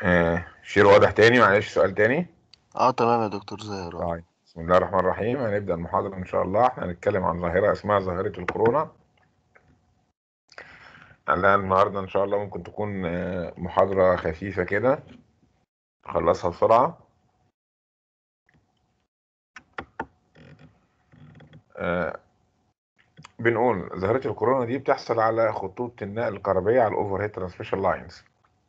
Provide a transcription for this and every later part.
آه شير واضح تاني معلش سؤال تاني اه تمام يا دكتور زاهر آه. طيب بسم الله الرحمن الرحيم هنبدأ المحاضرة إن شاء الله احنا هنتكلم عن ظاهرة اسمها ظاهرة الكورونا لأن النهاردة إن شاء الله ممكن تكون آه، محاضرة خفيفة كده نخلصها بسرعة آه، بنقول ظاهرة الكورونا دي بتحصل على خطوط النقل الكهربائية على الأوفر هيد ترانسميشن لاينز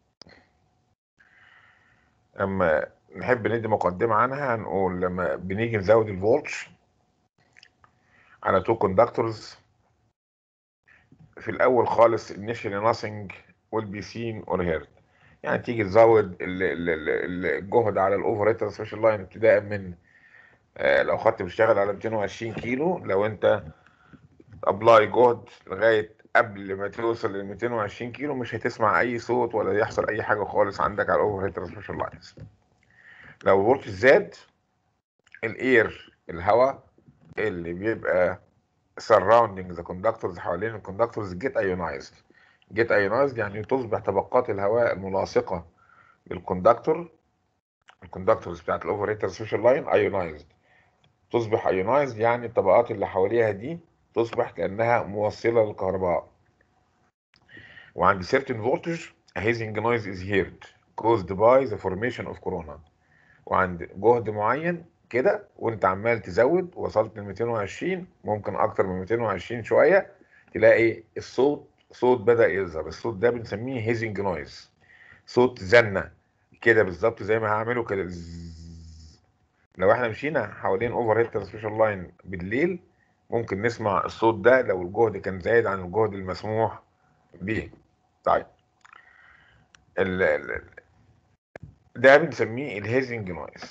اما نحب ندي مقدمة عنها هنقول لما بنيجي نزود الفولتش على تو كوندكتورز في الأول خالص initially nothing will be seen or heard يعني تيجي تزود ال- ال- ال- الجهد على الأوفر هيد ترانسميشن لاين ابتداء من آه، لو خدت بتشتغل على 220 كيلو لو انت ابلاي جهد لغايه قبل ما توصل لل 220 كيلو مش هتسمع اي صوت ولا يحصل اي حاجه خالص عندك على الاوفر هيد ترانسميشن لاينز لو الفولت زاد الاير الهواء اللي بيبقى surrounding the conductors حوالين الكوندكتورز get ionized get ionized يعني تصبح طبقات الهواء الملاصقه للكوندكتور الكوندكتورز بتاعت الاوفر هيد ترانسميشن لاين ionized تصبح ionized يعني الطبقات اللي حواليها دي تصبح كأنها موصلة للكهرباء وعند certain voltage a hissing noise is heard caused by the formation of corona وعند جهد معين كده وانت عمال تزود وصلت ل 220 ممكن اكتر من 220 شوية تلاقي الصوت صوت بدأ يظهر الصوت ده بنسميه hissing noise صوت زنة كده بالظبط زي ما هعمله كده زzzz. لو احنا مشينا حوالين اوفر هيد ترانسميشن لاين بالليل ممكن نسمع الصوت ده لو الجهد كان زايد عن الجهد المسموح به طيب ال ال ده بنسميه الهيزنج نويز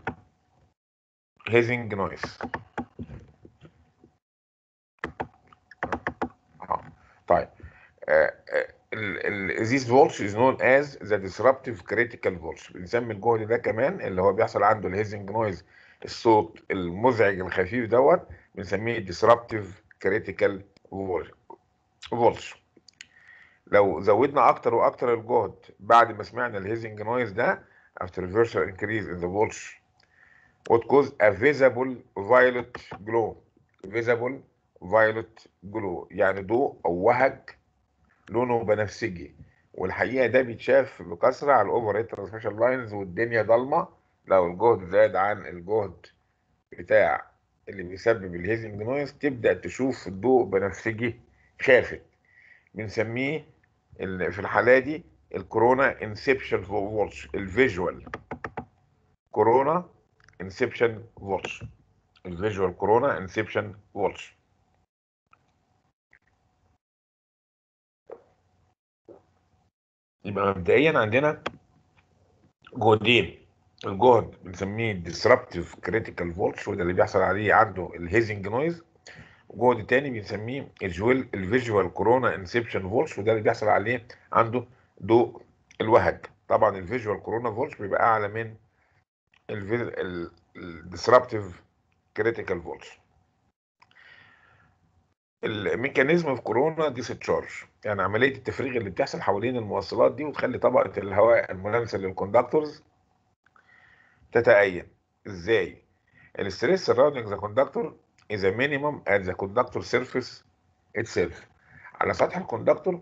هيزنج نويز طيب آه، آه، ال ال this voltage is known as the disruptive critical voltage بنسمي الجهد ده كمان اللي هو بيحصل عنده الهيزنج نويز الصوت المزعج الخفيف دوت بنسميه disruptive critical voltage لو زودنا اكتر واكتر الجهد بعد ما سمعنا الهيزنج نويز ده after virtual increase in the voltage would cause a visible violet glow visible violet glow يعني ضوء او وهج لونه بنفسجي والحقيقه ده بيتشاف بكثره على الاوفر هيد ترانسميشن لاينز والدنيا ضلمه لو الجهد زاد عن الجهد بتاع اللي بيسبب الهيزنج نويز تبدا تشوف الضوء بنفسجي خافت بنسميه ال- في الحاله دي الكورونا انسبشن فولتش الفيجوال كورونا انسبشن فولتش الفيجوال كورونا انسبشن فولتش يبقى مبدئيا عندنا جهدين الجهد بنسميه disruptive critical voltage وده اللي بيحصل عليه عنده الهيزنج نويز وجهد تاني بنسميه الجويل الفيجوال كورونا انسبشن فولتش وده اللي بيحصل عليه عنده ضوء الوهج طبعا الفيجوال كورونا فولتش بيبقى اعلى من الديسربتيف كريتيكال فولتش الميكانيزم في كورونا ديستشارج يعني عمليه التفريغ اللي بتحصل حوالين الموصلات دي وتخلي طبقه الهواء الملامسه للكوندكتورز تتأين ازاي الستريس surrounding the conductor is a minimum at the conductor surface itself على سطح الكوندكتور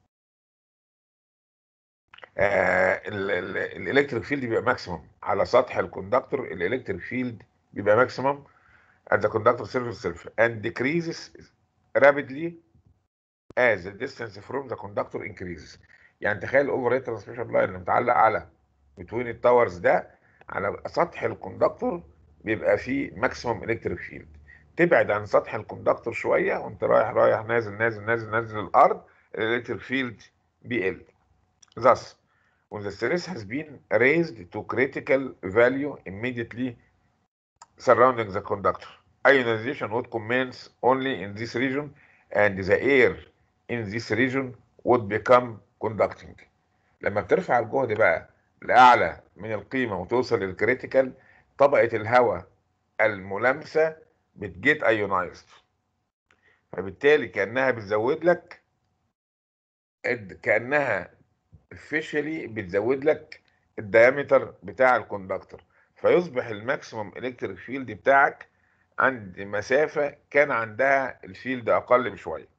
الالكتريك فيلد بيبقى ماكسيمم على سطح الكوندكتور الالكتريك فيلد بيبقى ماكسيمم at the conductor surface itself and decreases rapidly as the distance from the conductor increases يعني تخيل الاوفر هيد ترانسميشن لاين اللي متعلق على بتوين التاورز ده على سطح الكوندكتور بيبقى فيه ماكسيمم الكتريك فيلد تبعد عن سطح الكوندكتور شويه وانت رايح رايح نازل نازل نازل نازل الارض الالكتريك فيلد بيقل thus when the stress has been raised to critical value immediately surrounding the conductor ionization would commence only in this region and the air in this region would become conducting لما بترفع الجهد بقى لأعلى من القيمة وتوصل للكريتيكال طبقة الهواء الملامسة بتجيت ايونايزد فبالتالي كأنها بتزود لك كأنها officially بتزود لك الديامتر بتاع الكوندكتور فيصبح الماكسيموم الكتريك فيلد بتاعك عند مسافة كان عندها الفيلد أقل بشوية.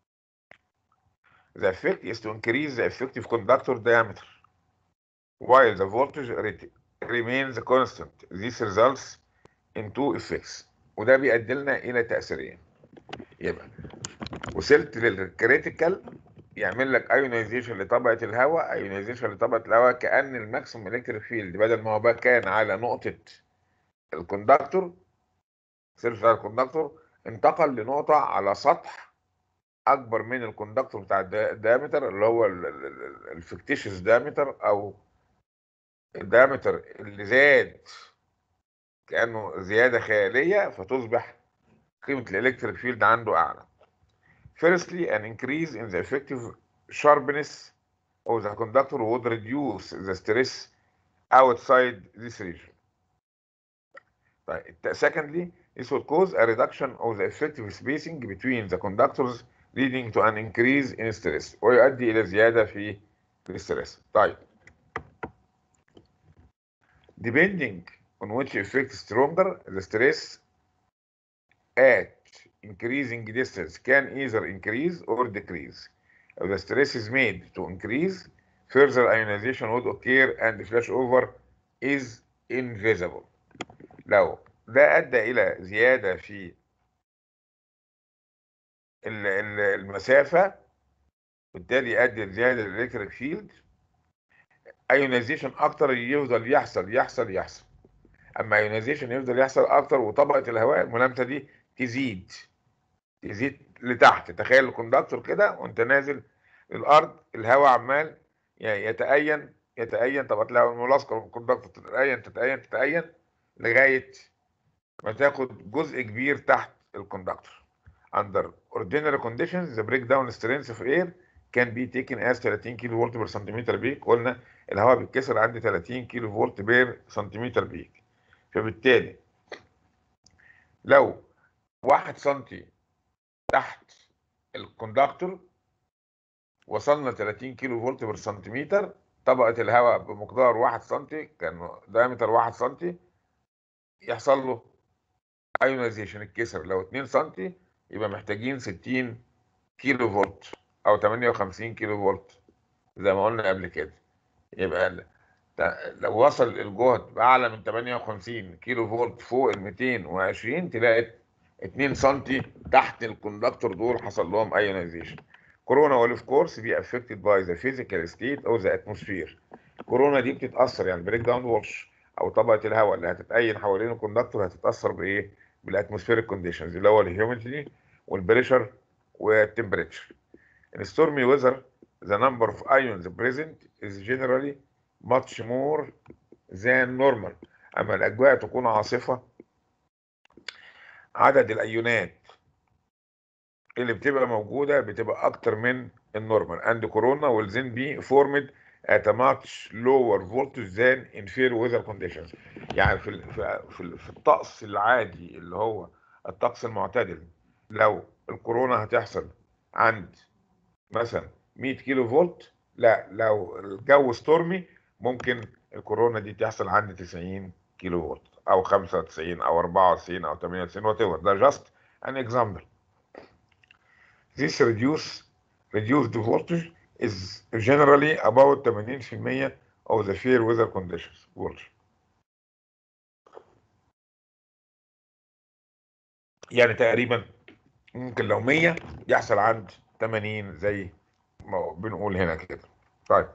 The effect is to increase the effective conductor diameter while the voltage remains constant. This results in two effects وده بيؤدي لنا إلى تأثيرين. يبقى وصلت للكريتيكال يعمل لك ايونيزيشن لطبقه الهواء ايونيزيشن لطبقه الهواء كان الماكسيموم الكتريك فيلد بدل ما هو بقى كان على نقطه الكوندكتور سيرفس على الكوندكتور انتقل لنقطه على سطح اكبر من الكوندكتور بتاع الدايمتر اللي هو الفكتيشس دايمتر او الدايمتر اللي زاد كانه زياده خياليه فتصبح قيمه الالكتريك فيلد عنده اعلى Firstly, an increase in the effective sharpness of the conductor would reduce the stress outside this region. Secondly, this would cause a reduction of the effective spacing between the conductors leading to an increase in stress ويؤدي إلى زيادة في الستريس. طيب. Depending on which effect is stronger, the stress at increasing distance can either increase or decrease. If the stress is made to increase, further ionization would occur and the flashover is invisible. لو ده أدى إلى زيادة في المسافة بالتالي يؤدي لزيادة الإلكتريك فيلد ايونيزيشن أكتر يفضل يحصل يحصل يحصل أما ايونيزيشن يفضل يحصل أكتر وطبقة الهواء الملامسة دي تزيد تزيد لتحت تخيل الكوندكتور كده وانت نازل الارض الهواء عمال يتأين يتأين طبقة الهواء الملاصقة الكوندكتور تتأين تتأين تتأين لغاية ما تاخد جزء كبير تحت الكوندكتور. Under ordinary conditions the breakdown strength of air can be taken as 30 كيلو فولت بير سنتيمتر بيك قلنا الهواء بيتكسر عند 30 كيلو فولت بير سنتيمتر بيك فبالتالي لو 1 سنتي تحت الكوندكتور وصلنا 30 كيلو فولت بير سنتيمتر طبقة الهواء بمقدار 1 سنتي كان دايمتر 1 سنتي يحصل له ايونيزيشن الكسر لو 2 سنتي يبقى محتاجين 60 كيلو فولت او 58 كيلو فولت زي ما قلنا قبل كده يبقى لو وصل الجهد باعلى من 58 كيلو فولت فوق ال 220 تلاقي 2 سم تحت الكوندكتور دول حصل لهم ايونيزيشن كورونا ويل اوف كورس بي افكتد باي ذا فيزيكال ستيت او ذا اتموسفير كورونا دي بتتاثر يعني بريك داون وولش او طبقه الهواء اللي هتتأين حوالين الكوندكتور هتتاثر بايه بالاتموسفيريك كونديشنز اللي هو الهيوميديتي والبريشر والتمبريتشر In stormy weather the number of ions present is generally much more than normal اما الاجواء تكون عاصفه عدد الايونات اللي بتبقى موجوده بتبقى اكتر من النورمال and corona will then be formed at a much lower voltage than in fair weather conditions يعني في في في الطقس العادي اللي هو الطقس المعتدل لو الكورونا هتحصل عند مثلا 100 كيلو فولت لا لو الجو ستورمي ممكن الكورونا دي تحصل عند 90 كيلو فولت او 95 او 94 او 98 وات ايفر ده جاست ان اكزامبل This reduce reduced voltage is generally about 80% of the fair weather conditions voltage. يعني تقريبا ممكن لو 100 يحصل عند 80 زي ما بنقول هنا كده. طيب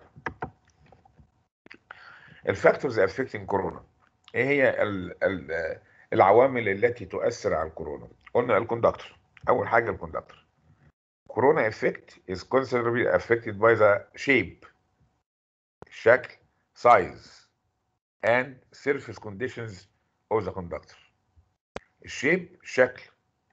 الفاكتورز افكتنج كورونا ايه هي ال ال العوامل التي تؤثر على الكورونا؟ قلنا الكوندكتور اول حاجه الكوندكتور. Corona effect is considerably affected by the shape, شكل, size, and surface conditions of the conductor. الشيب شكل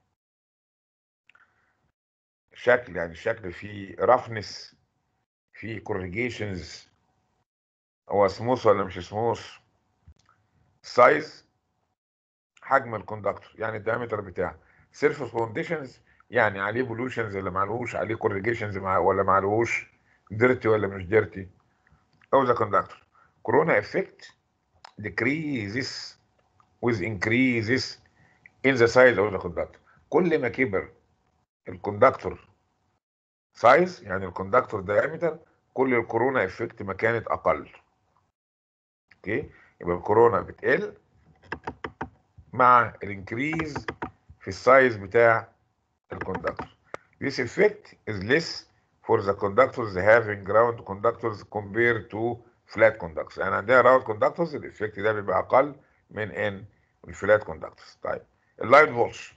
شكل يعني الشكل فيه roughness فيه corrugations هو سموث ولا مش سموث سايز حجم الكوندكتور يعني الدايمتر بتاعه surface conditions يعني عليه بولوشنز ولا معلوش عليه كوريجيشنز مع ولا معلوش ديرتي ولا مش ديرتي او ذا كوندكتور corona effect decreases with increases in the size of the conductor كل ما كبر الكوندكتور سايز يعني الكوندكتور diameter كل الكورونا افكت ما كانت اقل اوكي يبقى الكورونا بتقل مع الانكريز في السايز بتاع الكوندكتور this effect is less for the conductors having ground conductors compared to flat conductors يعني عندنا راوند كوندكتورز الافكت ده بيبقى اقل من ان الفلات كوندكتورز طيب اللاين فولش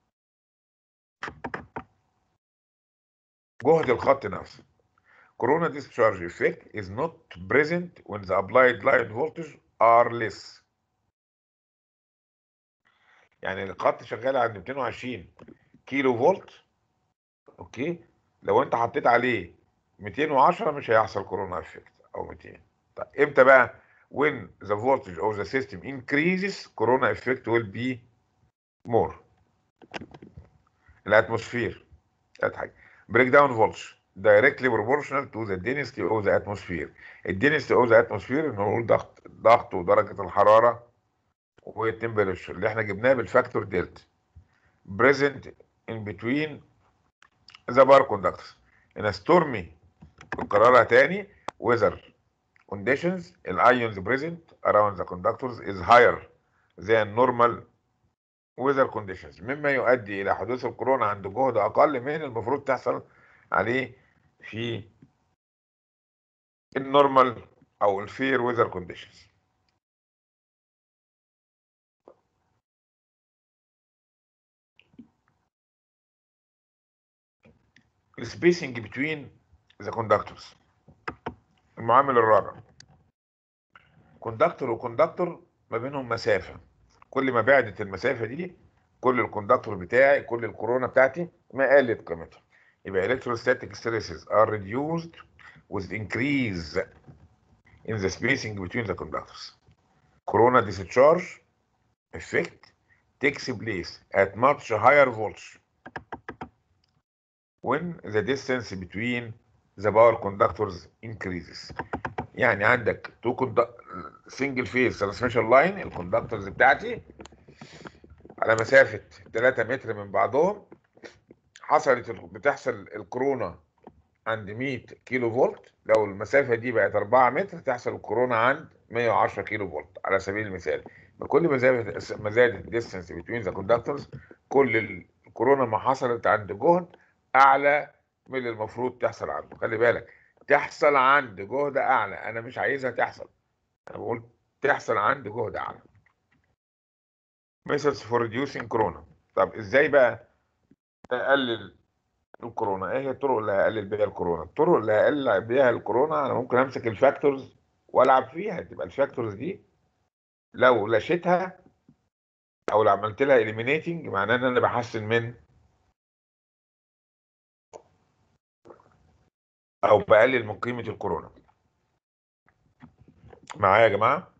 جهد الخط نفسه corona discharge effect is not present when the applied line voltage are less يعني الخط شغال عند 220 كيلو فولت اوكي لو انت حطيت عليه 210 مش هيحصل كورونا افكت او 200 طيب امتى بقى when the voltage of the system increases corona effect will be more الاتموسفير ثالث حاجه break down voltage directly proportional to the density of the atmosphere الدنسيتي of the atmosphere ان هو ضغط ضغط ودرجه الحراره والتمبريتشر اللي احنا جبناه بالفاكتور دلتا present in between the bar conductors in a stormy بنكررها تاني weather conditions ions present around the conductors is higher than normal weather conditions مما يؤدي الى حدوث الكورونا عند جهد اقل من المفروض تحصل عليه في النورمال او الفير ويذر كونديشنز السبيسنج بتوين ذا كوندكتورز المعامل الرابع كوندكتور وكوندكتور ما بينهم مسافه كل ما بعدت المسافه دي كل الكوندكتور بتاعي كل الكورونا بتاعتي ما قلت قيمتها يبقى electrostatic stresses are reduced with increase in the spacing between the conductors. Corona discharge effect takes place at much higher voltage when the distance between the power conductors increases. يعني عندك تو single phase transmission line الكوندكتورز بتاعتي على مسافة 3 متر من بعضهم حصلت بتحصل الكورونا عند 100 كيلو فولت لو المسافة دي بقت 4 متر تحصل الكورونا عند 110 كيلو فولت على سبيل المثال بكل ما زادت ما زادت distance between the conductors كل الكورونا ما حصلت عند جهد أعلى من اللي المفروض تحصل عنده خلي بالك تحصل عند جهد أعلى أنا مش عايزها تحصل أنا بقول تحصل عند جهد أعلى methods for reducing corona طب إزاي بقى اقلل الكورونا ايه هي الطرق اللي هقلل بيها الكورونا الطرق اللي هقلل بيها الكورونا انا ممكن امسك الفاكتورز والعب فيها تبقى الفاكتورز دي لو لشيتها او لو عملت لها eliminating معناه ان انا بحسن من او بقلل من قيمه الكورونا معايا يا جماعه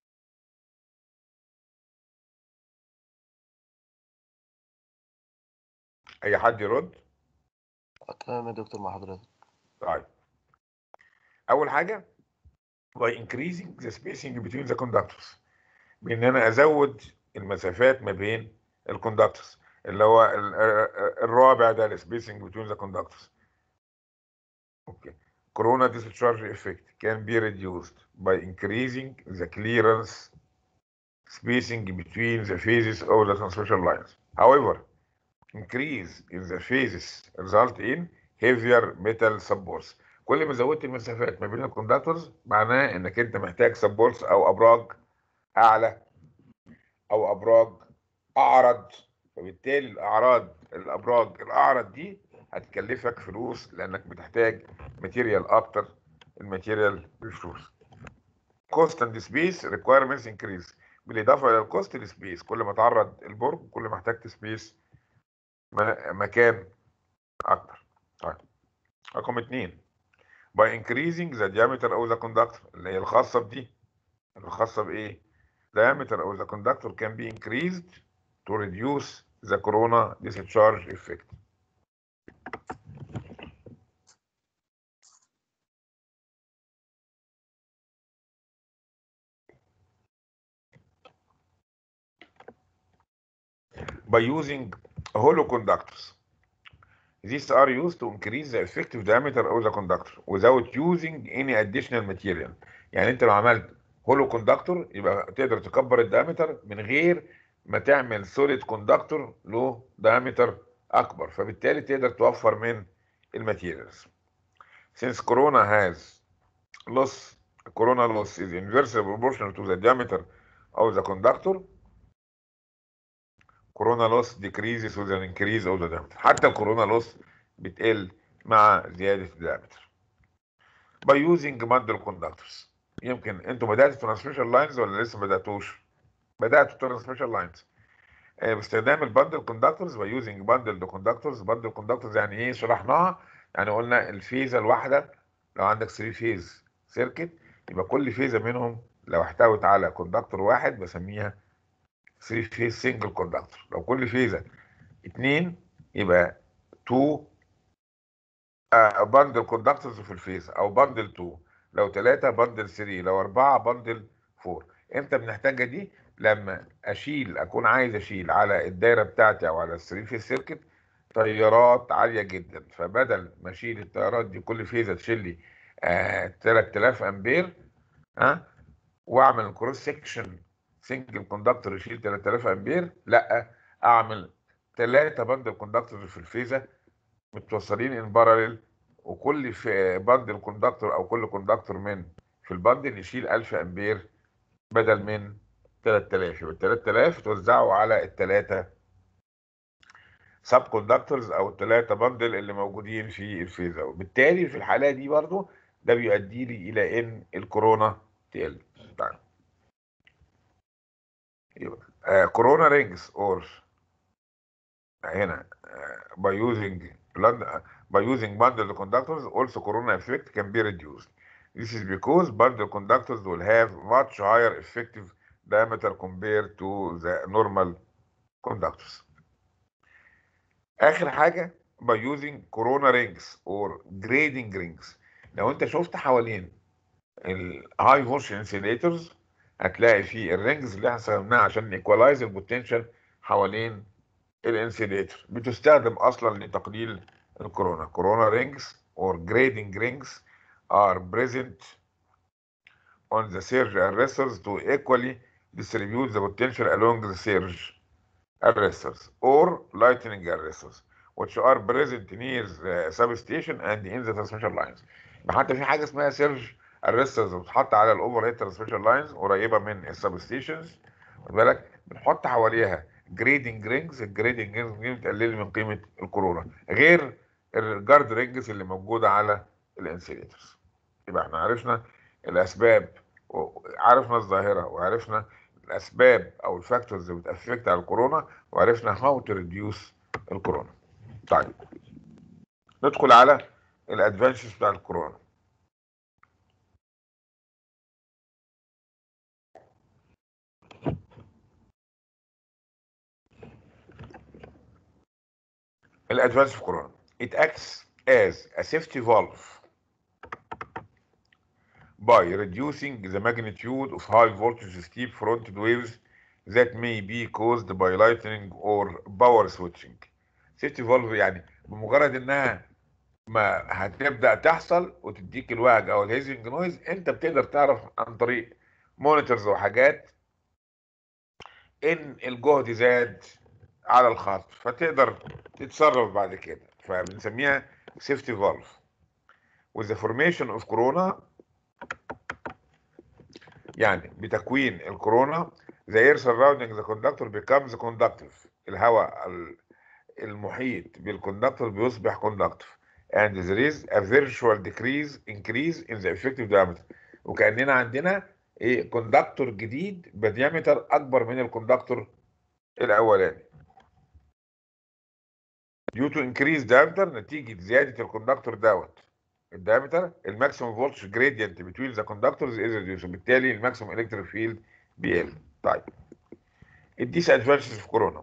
اي حد يرد تمام يا دكتور مع حضرتك طيب اول حاجه by increasing the spacing between the conductors بان انا ازود المسافات ما بين الكوندكتورز اللي هو الرابع ده السبيسنج between the conductors اوكي corona discharge effect can be reduced by increasing the clearance spacing between the phases of the transmission lines however increase in the phases result in heavier metal supports كل ما زودت المسافات ما بين الكوندكتورز معناه انك انت محتاج سبورتس او ابراج اعلى او ابراج اعرض فبالتالي الاعراض الابراج الاعرض دي هتكلفك فلوس لانك بتحتاج ماتيريال اكتر الماتيريال بفلوس cost and space requirements increase بالاضافه الى الكوست السبيس كل ما تعرض البرج كل ما احتجت سبيس مكان اكتر طيب رقم اتنين by increasing the diameter of the conductor اللي هي الخاصة بدي الخاصة بإيه؟ diameter of the conductor can be increased to reduce the corona discharge effect by using hollow conductors. These are used to increase the effective diameter of the conductor without using any additional material. يعني انت لو عملت هولو كوندكتور يبقى تقدر تكبر الدايمتر من غير ما تعمل سوليد كوندكتور له دايمتر اكبر فبالتالي تقدر توفر من الماتيريالز. Since corona has loss corona loss is inversely proportional to the diameter of the conductor corona loss decreases with an increase of the diameter حتى الكورونا loss بتقل مع زيادة الدايمتر by using bundle conductors يمكن انتوا بدأتوا transmission lines ولا لسه ما بدأتوش؟ بدأتوا transmission lines آه، باستخدام البندل كوندكتورز by using bundled conductors bundle conductors يعني ايه شرحناها يعني قلنا الفيزة الواحدة لو عندك 3 فيز سيركت يبقى كل فيزة منهم لو احتوت على كوندكتور واحد بسميها 3 فيز سنجل كوندكتور لو كل فيزة اتنين يبقى 2 بندل كوندكتورز في الفيزة او بندل 2 لو 3 بندل 3 لو 4 بندل 4 امتى بنحتاجها دي لما اشيل اكون عايز اشيل على الدايره بتاعتي او على الثري فيز سيركت تيارات عاليه جدا فبدل ما اشيل التيارات دي كل فيزه تشيل لي آه 3000 امبير ها آه واعمل كروس سكشن سنجل كوندكتور يشيل 3000 امبير لا اعمل ثلاثه بندل كوندكتور في الفيزه متوصلين ان باراليل وكل في بندل كوندكتور او كل كوندكتور من في البندل يشيل 1000 امبير بدل من 3000 يبقى 3000 توزعوا على الثلاثه سب كوندكتورز او الثلاثه بندل اللي موجودين في الفيزا وبالتالي في الحاله دي برضو ده بيؤدي لي الى ان الكورونا تقل طيب يبقى آه كورونا رينجز اور هنا آه by using by using bundled conductors also corona effect can be reduced this is because bundled conductors will have much higher effective diameter compared to the normal conductors اخر حاجه by using corona rings or grading rings لو انت شفت حوالين الهاي فولش انسيليتورز هتلاقي في الرينجز اللي احنا استخدمناها عشان نيكوالايز البوتنشال حوالين الانسيليتور بتستخدم اصلا لتقليل الكورونا كورونا رينجز or grading rings are present on the surge arresters to equally distribute the potential along the surge arresters or lightning arresters which are present near the substation and in the transmission lines حتى في حاجه اسمها سيرج ارسترز بتتحط على الاوفر هيد ترانسميشن لاينز قريبه من السب ستيشنز خد بالك بنحط حواليها جريدنج رينجز الجريدنج رينجز دي بتقلل من قيمه الكورونا غير الجارد رينجز اللي موجوده على الانسيليتورز يبقى احنا عرفنا الاسباب وعرفنا الظاهره وعرفنا الاسباب او الفاكتورز اللي بتافكت على الكورونا وعرفنا هاو تو ريديوس الكورونا طيب ندخل على الادفانسز بتاع الكورونا الادفانس في كورونا it acts as a safety valve by reducing the magnitude of high voltage steep fronted waves that may be caused by lightning or power switching safety valve يعني بمجرد انها ما هتبدا تحصل وتديك الوهج او الهيزنج نويز انت بتقدر تعرف عن طريق مونيتورز وحاجات ان الجهد زاد على الخط فتقدر تتصرف بعد كده فبنسميها سيفتي فالف with the formation of corona يعني بتكوين الكورونا the air surrounding the conductor becomes conductive الهواء المحيط بالكوندكتور بيصبح conductive and there is a virtual decrease increase in the effective diameter وكأننا عندنا ايه كوندكتور جديد بديامتر اكبر من الكوندكتور الاولاني due to increased diameter نتيجة زيادة الكوندكتور دوت الدايمتر الماكسيموم فولتج جريدينت between the conductors is reduced وبالتالي الماكسيموم الكتريك فيلد بيقل طيب الديس ادفانتجز في كورونا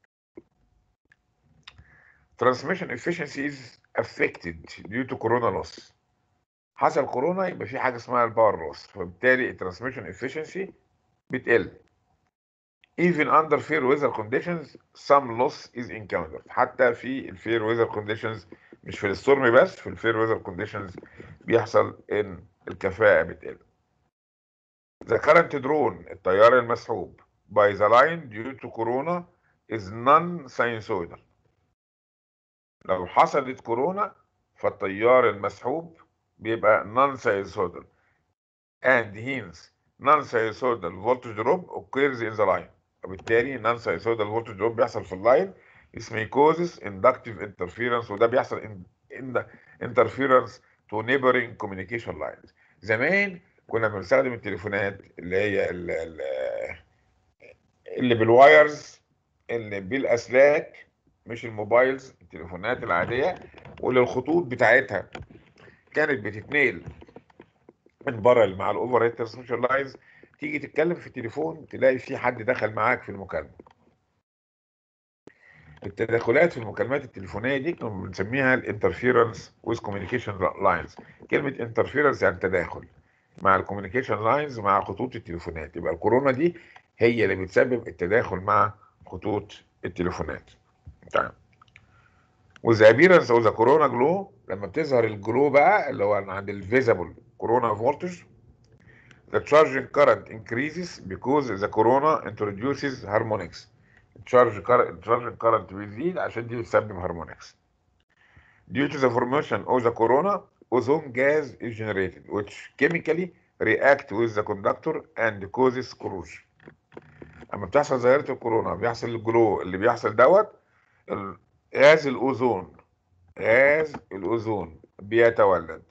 transmission efficiency is affected due to corona loss حصل كورونا يبقى في حاجه اسمها الباور لوس فبالتالي الترانسميشن efficiency بتقل even under fair weather conditions some loss is encountered حتى في الفير weather conditions مش في الستورم بس في الفير weather conditions بيحصل ان الكفاءة بتقل The current drone الطيار المسحوب by the line due to corona is non-sinusoidal لو حصلت كورونا فالطيار المسحوب بيبقى non-sinusoidal and hence non-sinusoidal voltage drop occurs in the line وبالتالي non-sinusoidal voltage drop بيحصل في اللاين اسمه causes inductive interference وده بيحصل in, in the interference to neighboring communication lines زمان كنا بنستخدم التليفونات اللي هي اللي, اللي بالوايرز اللي بالاسلاك مش الموبايلز التليفونات العاديه واللي الخطوط بتاعتها كانت بتتنقل من بره مع الاوفر هيد ترانسميشن لاينز تيجي تتكلم في التليفون تلاقي في حد دخل معاك في المكالمه التدخلات في المكالمات التليفونيه دي كنا بنسميها الانترفيرنس ويز كوميونيكيشن لاينز كلمه انترفيرنس يعني تداخل مع الكوميونيكيشن لاينز مع خطوط التليفونات يبقى الكورونا دي هي اللي بتسبب التداخل مع خطوط التليفونات تمام وذا ابيرنس او ذا كورونا جلو لما بتظهر الجلو بقى اللي هو عند الفيزبل كورونا فولتج the charging current increases because the corona introduces harmonics charge current charging current بيزيد عشان دي بتسبب harmonics due to the formation of the corona ozone gas is generated which chemically react with the conductor and causes corrosion اما بتحصل ظاهره الكورونا بيحصل الجلو اللي بيحصل دوت غاز الاوزون غاز الاوزون بيتولد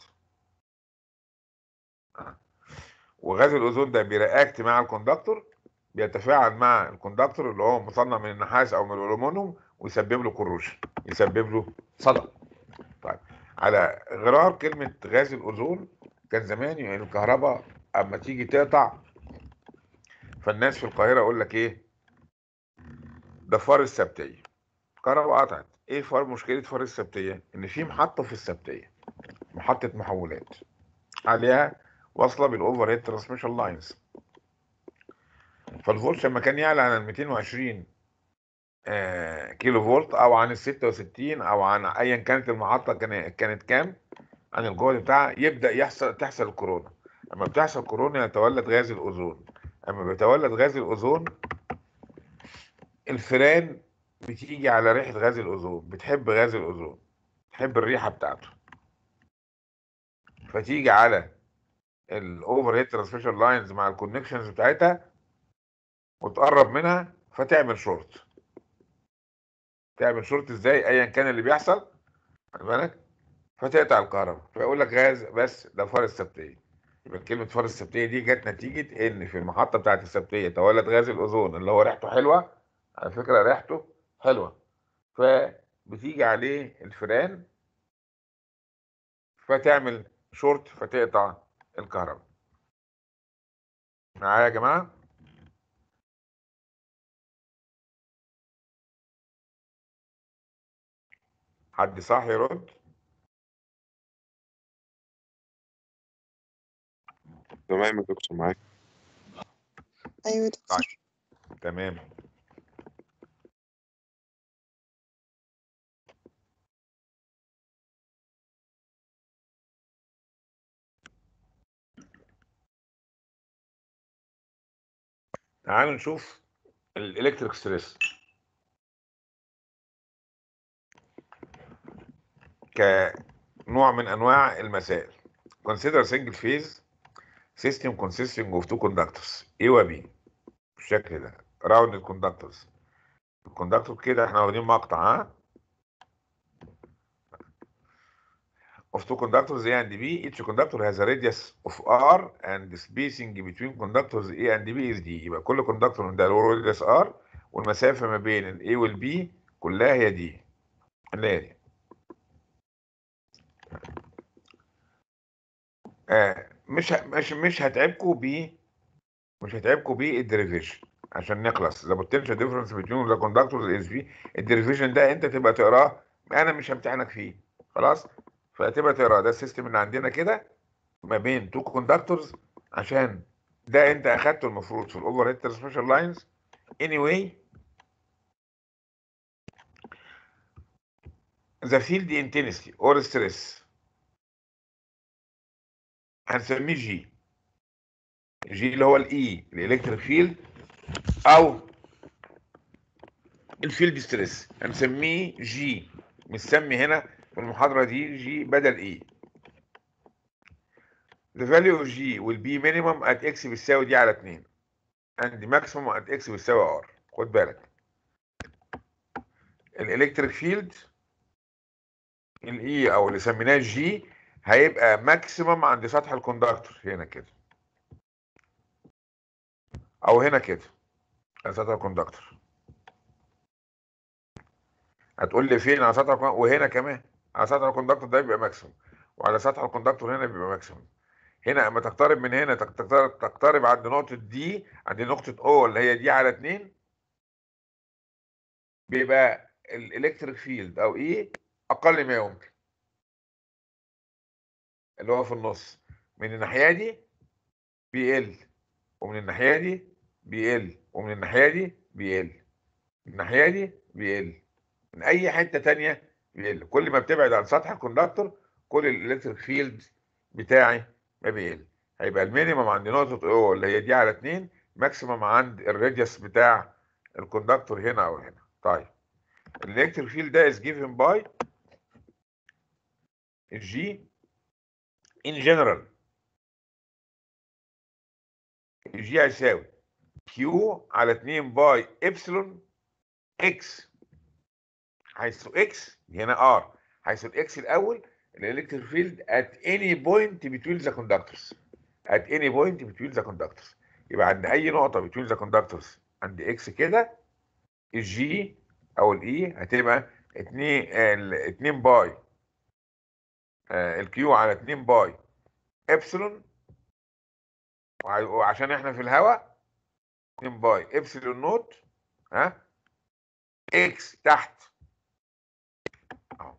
وغاز الاوزون ده بيرياكت مع الكوندكتور بيتفاعل مع الكوندكتور اللي هو مصنع من النحاس او من الالومنيوم ويسبب له كروشن يسبب له صدى طيب على غرار كلمه غاز الاوزون كان زمان يعني الكهرباء اما تيجي تقطع فالناس في القاهره يقول لك ايه ده فار السبتيه الكهرباء قطعت ايه فار مشكله فار السبتيه ان في محطه في السبتيه محطه محولات عليها واصله بالاوفر هيد ترانسميشن لاينز فالفولت لما كان يعلى عن ال 220 آه كيلو فولت او عن ال 66 او عن ايا كانت المحطه كانت كانت كام عن الجهد بتاعها يبدا يحصل تحصل الكورونا اما بتحصل كورونا يتولد غاز الاوزون اما بيتولد غاز الاوزون الفيران بتيجي على ريحه غاز الاوزون بتحب غاز الاوزون تحب الريحه بتاعته فتيجي على الاوفر هيد ترانسميشن لاينز مع الكونكشنز بتاعتها وتقرب منها فتعمل شورت تعمل شورت ازاي ايا كان اللي بيحصل خد بالك فتقطع الكهرباء فيقول لك غاز بس ده فار السبتيه يبقى كلمه فار السبتيه دي جت نتيجه ان في المحطه بتاعت السبتيه تولد غاز الاوزون اللي هو ريحته حلوه على فكره ريحته حلوه فبتيجي عليه الفيران فتعمل شورت فتقطع الكهرباء معايا يا جماعه حد صح يرد تمام يا دكتور معاك أيوة دكتور طيب تمام تعالوا نشوف الالكتريك ستريس كنوع من انواع المسائل consider single phase system consisting of two conductors A و B بالشكل ده rounded conductors الكوندكتور كده احنا واخدين مقطع ها of two conductors A and B each conductor has a radius of R and the spacing between conductors A and B is D يبقى كل كوندكتور من ده له radius R والمسافة ما بين ال A وال B كلها هي دي اللي هي دي آه مش ه- مش مش هتعبكوا بيه مش هتعبكوا بيه الديريفيشن عشان نخلص the potential difference between the conductors is V الديريفيشن ده انت تبقى تقراه انا مش همتحنك فيه خلاص فتبقى تقراه ده السيستم اللي عندنا كده ما بين تو كوندكتورز عشان ده انت اخدته المفروض في الاوفر هيد ترانسميشن لاينز anyway the field intensity or stress هنسميه جي جي اللي هو الاي الالكتريك فيلد او الفيلد ستريس هنسميه جي متسمي هنا في المحاضرة دي جي بدل اي the value of G will be minimum at x بتساوي دي على 2 and maximum at x بتساوي r خد بالك الالكتريك فيلد الاي او اللي سميناه جي هيبقى ماكسيمم عند سطح الكوندكتور هنا كده او هنا كده على سطح الكوندكتور هتقول لي فين على سطح الكوندكتور وهنا كمان على سطح الكوندكتور ده بيبقى ماكسيمم وعلى سطح الكوندكتور هنا بيبقى ماكسيمم هنا اما تقترب من هنا تق- تقترب, تقترب عند نقطة دي عند نقطة O اللي هي دي على 2 بيبقى الالكتريك فيلد او ايه اقل ما يمكن اللي هو في النص من الناحية دي بيقل ومن الناحية دي بيقل ومن الناحية دي بيقل من الناحية دي بيقل من أي حتة تانية بيقل كل ما بتبعد عن سطح الكوندكتور كل الإلكتريك فيلد بتاعي ما بيقل هيبقى المينيمم عند نقطة O اللي هي دي على 2 ماكسيمم عند الراديوس بتاع الكوندكتور هنا أو هنا طيب الإلكتريك فيلد ده is given by الجي in general الجي هيساوي كيو على 2 باي ابسلون اكس حيث اكس هنا ار حيث الاكس الاول الالكتريك فيلد at any point between the conductors at any point between the conductors يبقى عند اي نقطه between the conductors عند اكس كده الجي او الاي هتبقى 2 2 باي الكيو على 2 باي ابسلون وع- وعشان احنا في الهواء 2 باي ابسلون نوت ها اكس تحت اهو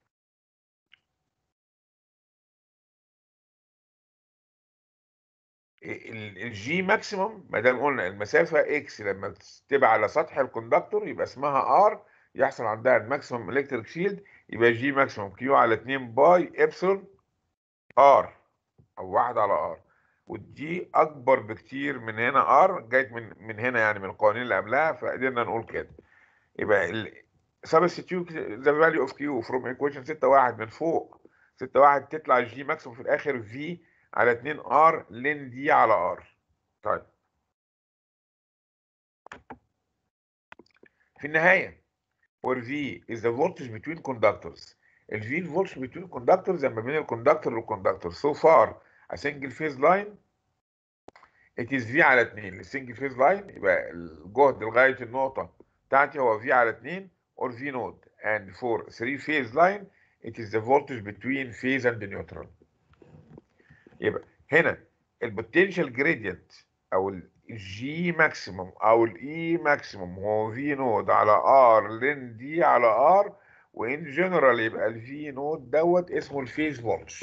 ال- الجي ماكسيموم ما دام قلنا المسافه اكس لما تبقى على سطح الكوندكتور يبقى اسمها ار يحصل عندها الماكسيموم الكتريك فيلد يبقى جي ماكسيموم كيو على 2 باي ابسلون ار او 1 على ار ودي اكبر بكتير من هنا ار جايت من من هنا يعني من القوانين اللي قبلها فقدرنا نقول كده يبقى ال substitute the value of q from equation 6 1 من فوق 6 1 تطلع جي ماكسيموم في الاخر في على 2 ار لين دي على ار طيب في النهايه where V is the voltage between conductors ال V الفولتج between conductors ما بين الكوندكتور والكوندكتور so far a single phase line it is V على 2 السنجل phase line يبقى الجهد لغاية النقطة بتاعتي هو V على 2 or V node and for three phase line it is the voltage between phase and neutral يبقى هنا البوتنشال جريدينت او الجي ماكسيموم او الاي ماكسيموم هو في نود على ار لين دي على ار وان جنرال يبقى الفي نود دوت اسمه الفيز فولتج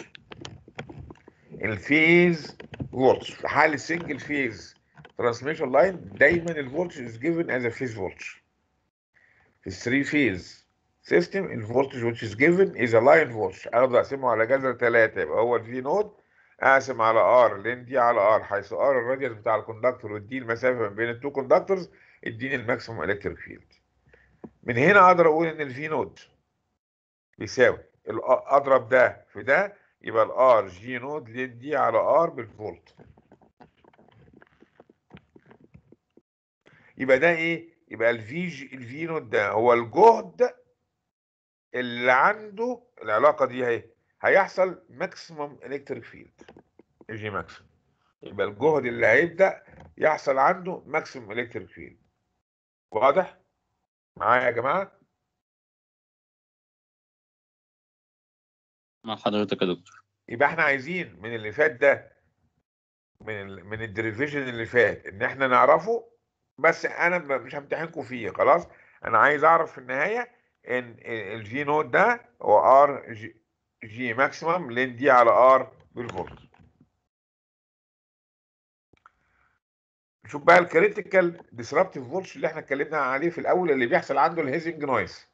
الفيز فولتج في حال السنجل فيز ترانسميشن لاين دايما الفولتج از جيفن از ا فيز فولتج في الثري فيز سيستم الفولتج which is given is a line voltage اقدر اقسمه على جذر 3 يبقى هو الفي نود اقسم على ار لان دي على ار حيث ار الراديوس بتاع الكوندكتور ودي المسافه ما بين التو كوندكتورز اديني الماكسيموم الكتريك فيلد من هنا اقدر اقول ان الفي نود بيساوي ال- اضرب ده في ده يبقى الار جي نود لين دي على ار بالفولت يبقى ده ايه يبقى الفي جي الفي نود ده هو الجهد اللي عنده العلاقه دي اهي هيحصل ماكسيموم الكتريك فيلد جي ماكسيموم يبقى الجهد اللي هيبدا يحصل عنده ماكسيموم الكتريك فيلد واضح معايا يا جماعه مع حضرتك يا دكتور يبقى احنا عايزين من اللي فات ده من ال من الديريفيشن اللي فات ان احنا نعرفه بس انا ب- مش همتحنكم فيه خلاص انا عايز اعرف في النهايه ان الجي نود ده هو ار جي, جي ماكسيمم لين دي على ار بالفولت نشوف بقى الكريتيكال ديسربتيف فولش اللي احنا اتكلمنا عليه في الاول اللي بيحصل عنده الهيزنج نويز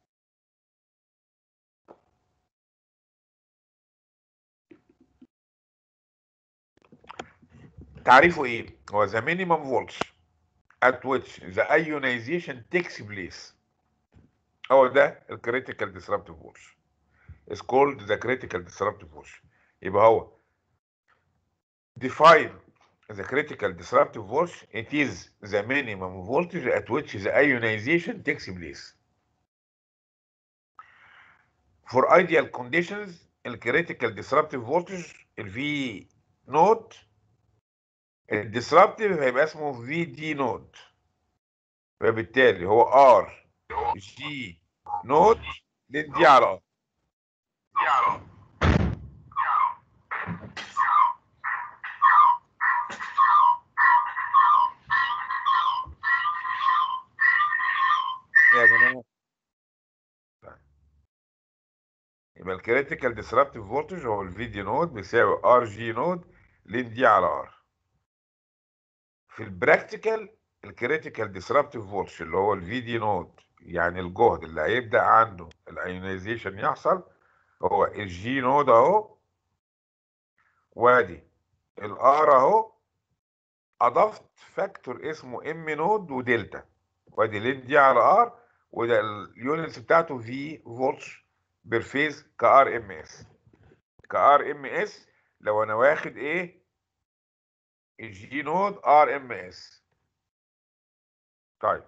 تعريفه ايه؟ هو the minimum volts at which the ionization takes place هو ده الكريتيكال ديسربتيف volts is called the critical disruptive volts يبقى هو define the critical disruptive voltage it is the minimum voltage at which the ionization takes place for ideal conditions الكريتيكال disruptive voltage ال V node الديسربتيف هيبقى اسمه في دي نود فبالتالي هو ار جي نود دي على ار يا جماعه طيب. يبقى الكريتيكال ديسربتيف فولتج هو الفي دي نود بيساوي ار جي نود لين دي على ار في البراكتيكال الكريتيكال ديسربتيف فولتج اللي هو الفي دي نود يعني الجهد اللي هيبدا عنده الايونيزيشن يحصل هو الجي نود اهو وادي الار اهو اضفت فاكتور اسمه ام نود ودلتا وادي لين دي على ار وده اليونتس بتاعته في فولتج بير فيز كار ام اس كار ام اس لو انا واخد ايه الجي نود ار ام اس طيب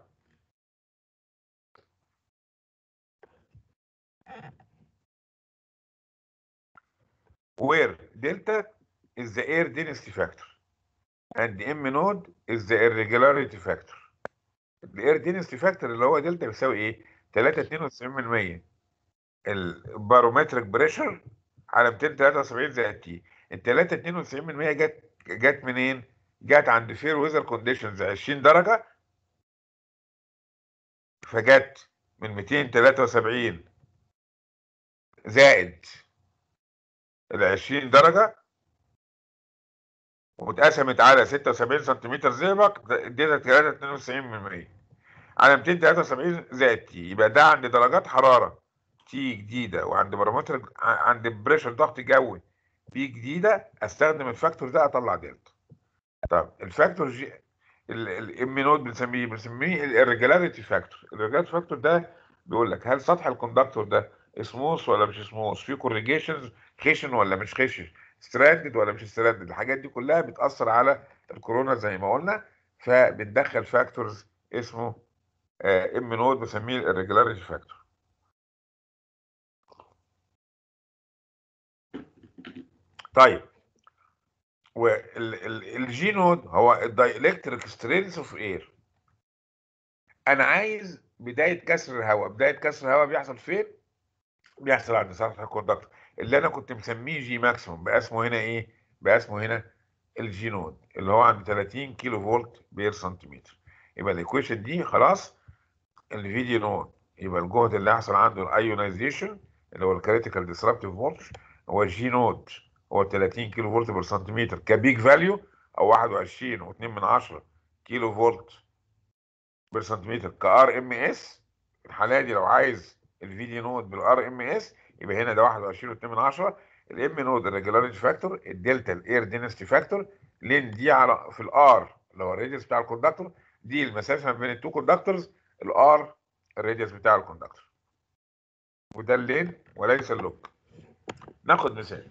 where delta is the air density factor and m node is the irregularity factor الاير density factor اللي هو دلتا بيساوي ايه 3.92% البارومتريك بريشر على 273 زائد تي ال 3.92% جت جت منين؟ جت عند فير ويزر كونديشنز 20 درجه فجت من 273 زائد ال 20 درجه واتقسمت على 76 سنتيمتر زئبق اديتك 3.92% على 273 زائد تي يبقى ده عند درجات حراره تي جديده وعند بارامتر عند بريشر ضغط جوي بي جديده استخدم الفاكتور ده اطلع دلتا طب الفاكتور جي الام نود بنسميه بنسميه الريجولاريتي فاكتور الريجولاريتي فاكتور ده بيقول لك هل سطح الكوندكتور ده سموث ولا مش سموث في كوريجيشنز خشن ولا مش خشن ستراندد ولا مش ستراندد الحاجات دي كلها بتاثر على الكورونا زي ما قلنا فبندخل فاكتورز اسمه ام نود بسميه الريجولاريتي فاكتور طيب والجي نود هو الدايلكتريك سترينث اوف اير انا عايز بدايه كسر الهواء بدايه كسر الهواء بيحصل فين بيحصل عند سطح الكوندكتور اللي انا كنت مسميه جي ماكسيموم بقى اسمه هنا ايه بقى اسمه هنا الجي نود اللي هو عند 30 كيلو فولت بير سنتيمتر يبقى الايكويشن دي خلاص الفي دي نود يبقى الجهد اللي هيحصل عنده الايونيزيشن اللي هو الكريتيكال ديسربتيف فولتج هو الجي نود هو 30 كيلو فولت بير سنتيمتر كبيك فاليو او 21 و2 من 10 كيلو فولت بير سنتيمتر كار ام اس الحاله دي لو عايز الفي دي نود بالار ام اس يبقى هنا ده 21 و2 من 10 الام نود الريجولاريتي فاكتور الدلتا الاير دينستي فاكتور لين دي على في الار اللي هو الراديوس بتاع الكوندكتور دي المسافه ما بين التو كوندكتورز الار الراديوس بتاع الكوندكتور وده اللين وليس اللوك ناخد مثال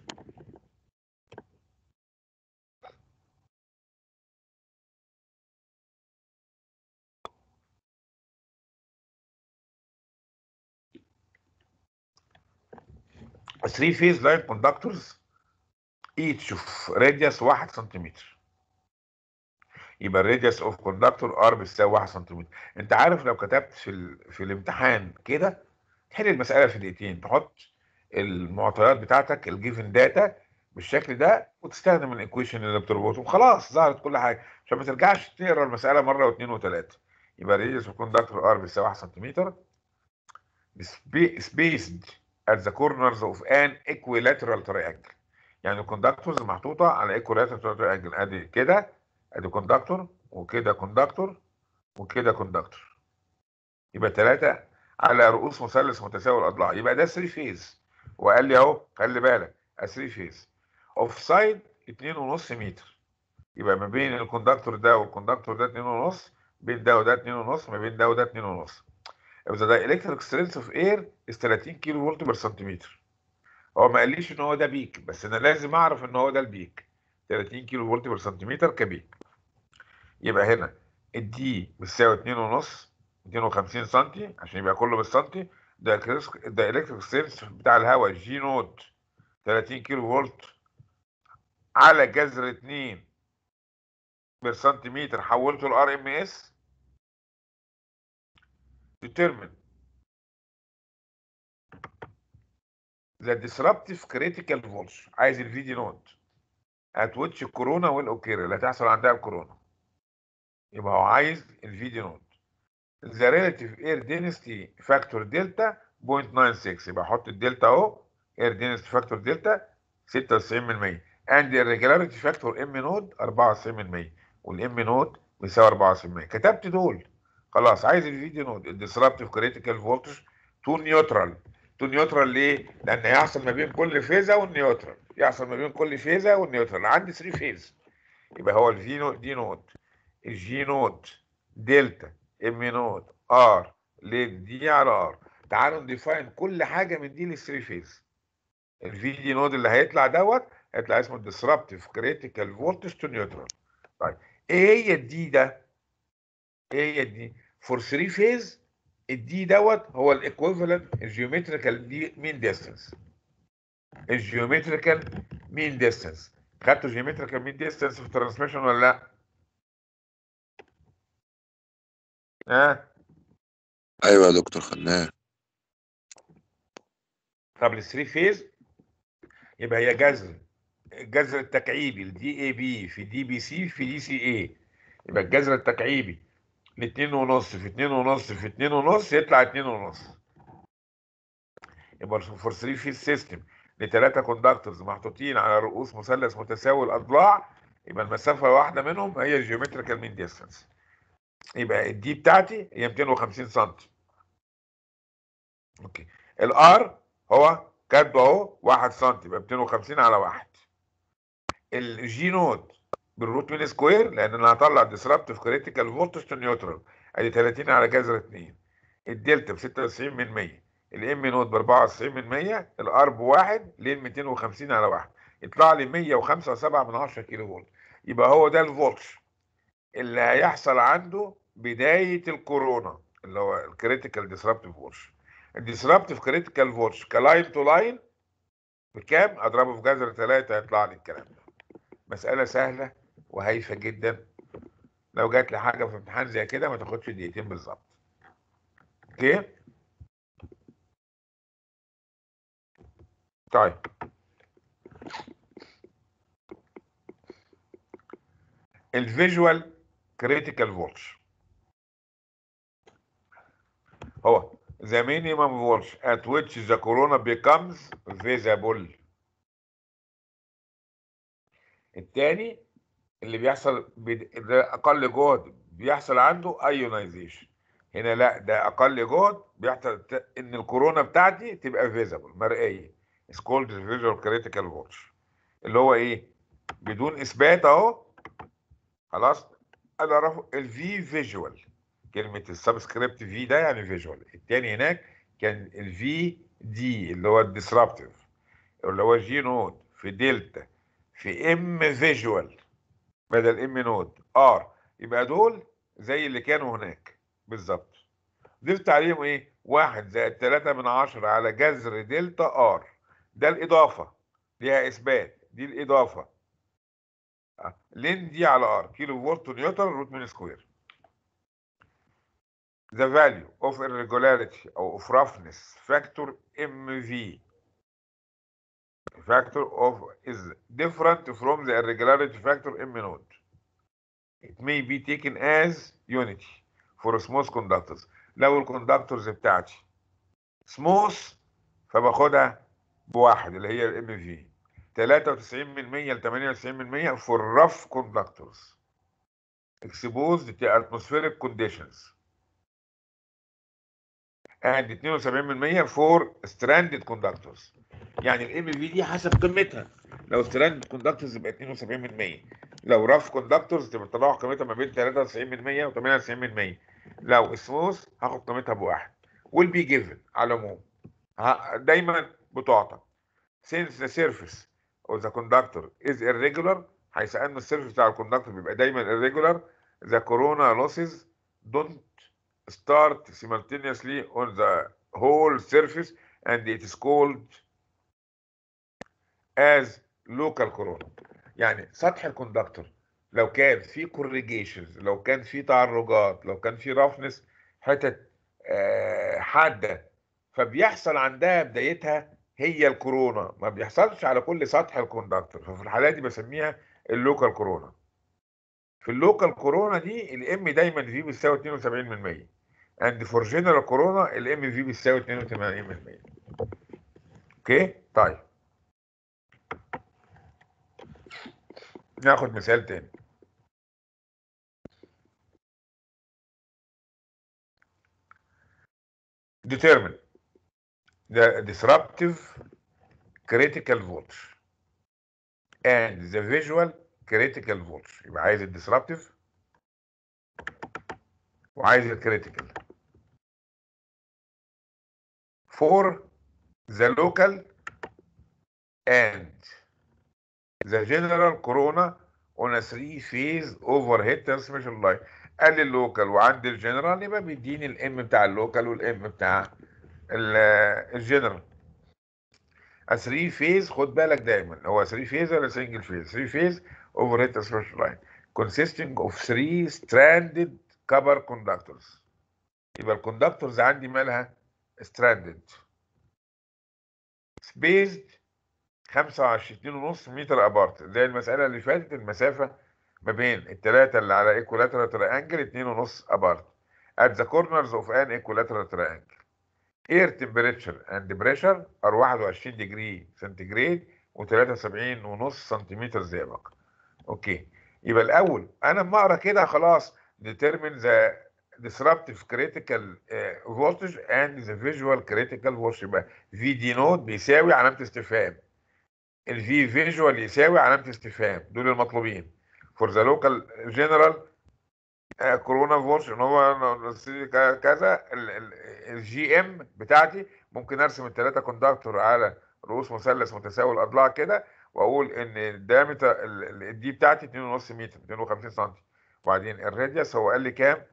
three phase line conductors each of radius 1 سنتيمتر يبقى الراديوس اوف كوندكتور ار بتساوي 1 سنتيمتر انت عارف لو كتبت في ال... في الامتحان كده تحل المساله في دقيقتين تحط المعطيات بتاعتك الجيفن داتا بالشكل ده وتستخدم الايكويشن اللي بتربطهم خلاص ظهرت كل حاجه عشان ما ترجعش تقرا المساله مره واثنين وثلاثه يبقى الراديوس اوف كوندكتور ار بتساوي 1 سنتيمتر spaced at the corners of an equilateral triangle يعني الكوندكتورز محطوطه على equilateral triangle ادي كده ادي كوندكتور وكده كوندكتور وكده كوندكتور يبقى ثلاثة على رؤوس مثلث متساوي الاضلاع يبقى ده 3 فيز وقال لي اهو خلي بالك 3 فيز اوف سايد 2.5 متر يبقى ما بين الكوندكتور ده والكوندكتور ده 2.5 بين ده وده 2.5 ما بين ده وده 2.5 يبقى ده electric strength of air is 30 كيلو فولت بر سنتيمتر هو ما قاليش ان هو ده بيك بس انا لازم اعرف ان هو ده البيك 30 كيلو فولت بر سنتيمتر كبيك يبقى هنا الدي بتساوي 2.5 250 سم عشان يبقى كله بالسنتي ده الكريس- ده الكتريك ستيرنس بتاع الهواء جي نوت 30 كيلو فولت على جذر 2 بالسنتيمتر حولته لار ام اس determine the disruptive critical voltage عايز الفي دي نوت at which الكورونا والاوكيرا اللي هتحصل عندها الكورونا يبقى هو عايز الفي دي نوت the relative air density factor delta 0.96 يبقى احط الدلتا اهو air density factor delta 96% and the irregularity factor m نود 94% والام نود بيساوي 94% كتبت دول خلاص عايز الفي دي نود الديسربتيف كريتيكال فولتج تو نيوترال تو نيوترال ليه؟ لان هيحصل ما بين كل فيزا والنيوترال يحصل ما بين كل فيزا والنيوترال عندي 3 فيز يبقى هو الفي نود دي نود الجي نود دلتا ام نود ار لين دي على ار تعالوا نديفاين كل حاجه من دي للثري فيز الفي دي نود اللي هيطلع دوت هيطلع اسمه ديسربتيف كريتيكال فولتج تو نيوترال طيب ايه هي الدي ده؟ ايه هي الدي؟ فور 3 فيز الدي دوت هو الايكويفالنت الجيومتريكال دي مين ديستانس الجيومتريكال مين ديستانس خدتوا جيومتريكال مين ديستانس في الترانسميشن ولا لا؟ ها؟ ايوه يا دكتور خدناه طب الثري فيز يبقى هي جذر الجذر التكعيبي الدي اي بي في دي بي سي في دي سي اي يبقى الجذر التكعيبي لاتنين ونص في اتنين ونص في اتنين ونص يطلع اتنين ونص يبقى فور 3 فيز سيستم لثلاثة كوندكتورز محطوطين على رؤوس مثلث متساوي الأضلاع يبقى المسافة الواحدة منهم هي الجيومتريكال مين ديستانس يبقى الدي بتاعتي هي 250 سم اوكي الار هو كاتبه اهو 1 سم يبقى 250 على 1 الجي نوت بالروت مين سكوير لان انا هطلع ديسربتيف كريتيكال فولتج تو نيوترال ادي 30 على جذر 2 الدلتا ب 96 من 100 الام نوت ب 94 من 100 الار بواحد لين 250 على 1 يطلع لي 105.7 من 10 كيلو فولت يبقى هو ده الفولت اللي هيحصل عنده بدايه الكورونا اللي هو الكريتيكال ديسربتيف فولت الديسربتيف كريتيكال فولت كلاين تو لاين بكام اضربه في جذر 3 هيطلع لي الكلام ده مساله سهله وهايفه جدا لو جات لي حاجه في امتحان زي كده ما تاخدش دقيقتين بالظبط اوكي طيب الفيجوال كريتيكال فولت هو the minimum voltage at which the corona becomes visible التاني اللي بيحصل بد- ده اقل جهد بيحصل عنده ايونايزيشن هنا لا ده اقل جهد بيحصل ت- ان الكورونا بتاعتي تبقى فيزبل مرئيه is called the visual critical voltage اللي هو ايه بدون اثبات اهو خلاص انا اعرفه الفي فيجوال كلمه السبسكريبت في ده يعني فيجوال التاني هناك كان الفي دي اللي هو الديسربتيف اللي هو جي نود في دلتا في ام فيجوال بدل ام نود ار يبقى دول زي اللي كانوا هناك بالظبط ضفت عليهم ايه واحد زائد تلاتة من عشرة على جذر دلتا ار ده الاضافة ليها اثبات دي الاضافة آه، لين دي على ار كيلو فولت نيوتن روت من سكوير the value of irregularity او of roughness factor MV factor of is different from the irregularity factor M node. It may be taken as unity for smooth conductors. لو الكوندكتورز بتاعتي smooth فباخدها بواحد اللي هي الام في 93 من 100 ل 98 من 100 for rough conductors exposed to atmospheric conditions and 72% for stranded conductors يعني الام في دي حسب قيمتها لو stranded conductors يبقى 72% لو rough conductors تبقى تراوح قيمتها ما بين 93% و 98% لو smooth هاخد قيمتها بواحد will be given على العموم ه- دايما بتعطى since the surface of the conductor is irregular هيسألنا السيرفيس بتاع الكوندكتور بيبقى دايما irregular the corona losses don't start simultaneously on the whole surface and it is called as local corona يعني سطح الكوندكتور لو كان في corrugations لو كان في تعرجات لو كان في roughness حتت آه، حاده فبيحصل عندها بدايتها هي الكورونا ما بيحصلش على كل سطح الكوندكتور ففي الحالات دي بسميها اللوكال كورونا في اللوكال كورونا دي الام دايما في بيساوي 72% اند فور جنرال كورونا الام في بيساوي 82% اوكي طيب ناخد مثال تاني determine the disruptive critical voltage and the visual critical voltage يبقى عايز الديسربتيف وعايز الكريتيكال for the local and the general corona on a three phase overhead transmission line قال لي اللوكال وعند الجنرال يبقى بيديني الام بتاع اللوكال والام بتاع ال- الجنرال 3 فيز خد بالك دايما هو 3 فيز ولا سنجل فيز 3 فيز overhead transmission line consisting of 3 stranded copper conductors يبقى الكوندكتورز عندي مالها stranded spaced 25.5 متر ابارت زي المسألة اللي فاتت المسافة ما بين الثلاثة اللي على equilateral triangle 2.5 ابارت at the corners of an equilateral triangle air temperature and pressure are 21 degree centigrade و73.5 سنتيمتر زئبق اوكي يبقى الاول انا لما اقرا كده خلاص determine the disruptive critical uh, voltage and the visual critical voltage يبقى في دي نوت بيساوي علامه استفهام الفي فيجوال يساوي علامه استفهام دول المطلوبين for the local general كورونا فولش ان هو كذا الجي ام بتاعتي ممكن ارسم الثلاثه كوندكتور على رؤوس مثلث متساوي الاضلاع كده واقول ان الدايمتر الدي بتاعتي 2.5 متر 250 سم وبعدين الراديوس هو قال لي كام؟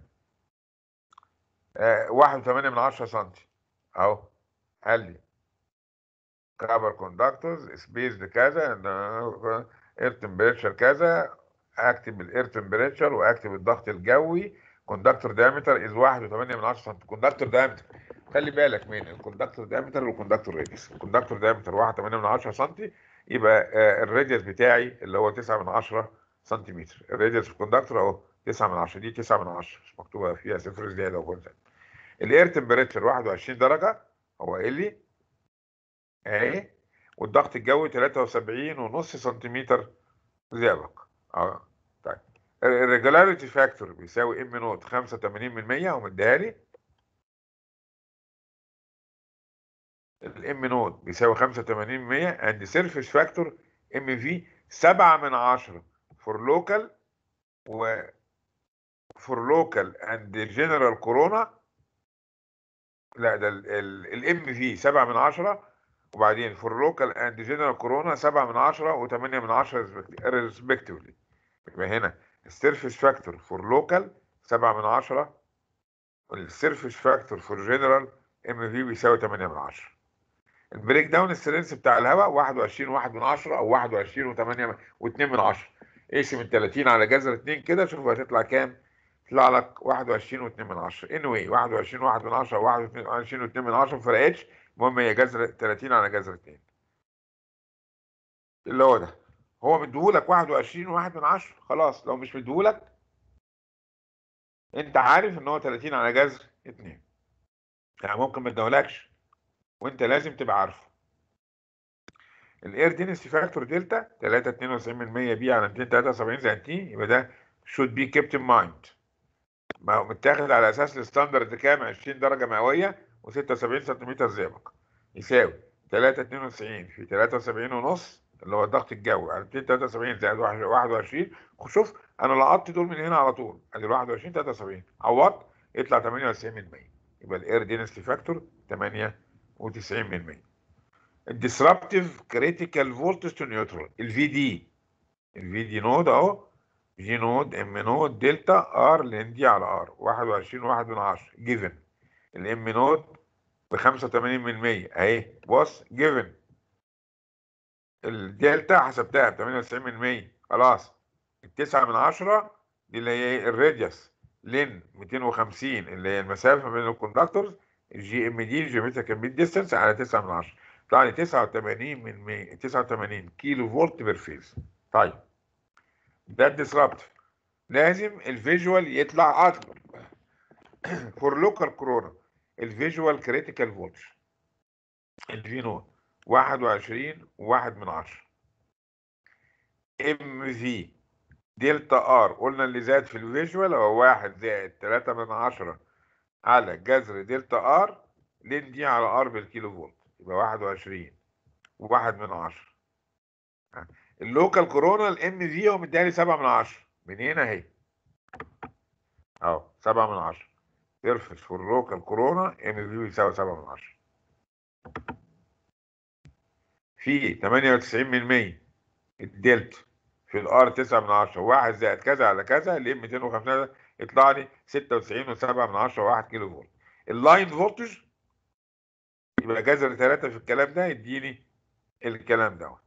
آه 1.8 من 10 سم اهو قال لي كابر كوندكتورز سبيس كذا اير تمبريتشر كذا اكتب الاير تمبريتشر واكتب الضغط الجوي كوندكتور دايمتر از 1.8 من 10 سم كوندكتور دايمتر خلي بالك من الكوندكتور دايمتر والكوندكتور راديوس الكوندكتور دايمتر 1.8 من 10 سم يبقى آه الراديوس بتاعي اللي هو 9 من 10 سنتيمتر الراديوس في الكوندكتور اهو 9 من 10 دي 9 من 10 مش مكتوبه فيها صفر زياده وكل الاير تمبريتشر 21 درجه هو قايل لي اهي والضغط الجوي 73.5 سنتيمتر زئبق اه طيب الريجولاريتي فاكتور بيساوي ام نوت 85 من 100 ومديها لي الام نوت بيساوي 85 من 100 اند سيرفيس فاكتور ام في 7 من 10 فور لوكال و فور لوكال اند جنرال كورونا لا ده الام في 7 من 10 وبعدين فور لوكال اند جنرال كورونا 7 من 10 و8 من 10 ريسبكتيفلي يبقى هنا السيرفيس فاكتور فور لوكال 7 من 10 السيرفيس فاكتور فور جنرال ام في بيساوي 8 من 10 البريك داون سترينث بتاع الهواء 21 1 من 10 او 21 و8 و2 من 10 اقسم ال 30 على جذر 2 كده شوف هتطلع كام يطلع لك 21 و2 من 10 اني anyway 21 1 من 10 او 21 و2 من 10 ما فرقتش المهم هي جذر 30 على جذر 2 اللي هو ده هو مديهولك 21 واحد من 10 خلاص لو مش مديهولك انت عارف ان هو 30 على جذر 2 يعني ممكن ما اديهولكش وانت لازم تبقى عارفه الاير دينستي فاكتور دلتا 3 92% بي على 273 زائد تي يبقى ده should be kept in mind ما هو متاخد على اساس الستاندرد كام 20 درجه مئويه و76 سنتيمتر زئبق يساوي 392 في 73 ونص اللي هو الضغط الجوي على 273 زائد 21 شوف انا لقطت دول من هنا على طول ادي 21 73 عوضت يطلع 98 من 100 يبقى الاير دينستي فاكتور 98 من 100 الديسربتيف كريتيكال فولتج تو نيوترال الفي دي الفي دي نود اهو جي نود ام نود دلتا ار لان دي على ار 21 واحد من 10 جيفن الام نود ب 85 من 100 اهي بص جيفن الدلتا حسبتها ب 98 من 100 خلاص التسعة من 10 دي اللي هي الراديوس لين 250 اللي هي المسافه بين الكوندكتورز الجي ام دي جيومتريكال ميد ديستانس على 9 من 10 طلع لي 89 من 100 89 كيلو فولت بير فيز طيب ده الديسربتيف لازم الفيجوال يطلع اكبر فور لوكال كورونا الفيجوال كريتيكال فولتج الفي نوت 21 واحد من 10 ام في دلتا ار قلنا اللي زاد في الفيجوال هو واحد زائد 3 من 10 على جذر دلتا ار لين دي على ار بالكيلو فولت يبقى 21 وواحد من 10 اللوكال كورونا الام في هو مديالي 7 من 10 من هنا اهي اهو 7 من 10 سيرفس فور لوكال كورونا ام في بيساوي 7 من 10 في 98 من 100 الدلتا في الار 9 من 10 1 زائد كذا على كذا اللي 250 يطلع لي 96 و7 من 10 1 كيلو فولت اللاين فولتج يبقى جذر 3 في الكلام ده يديني الكلام دوت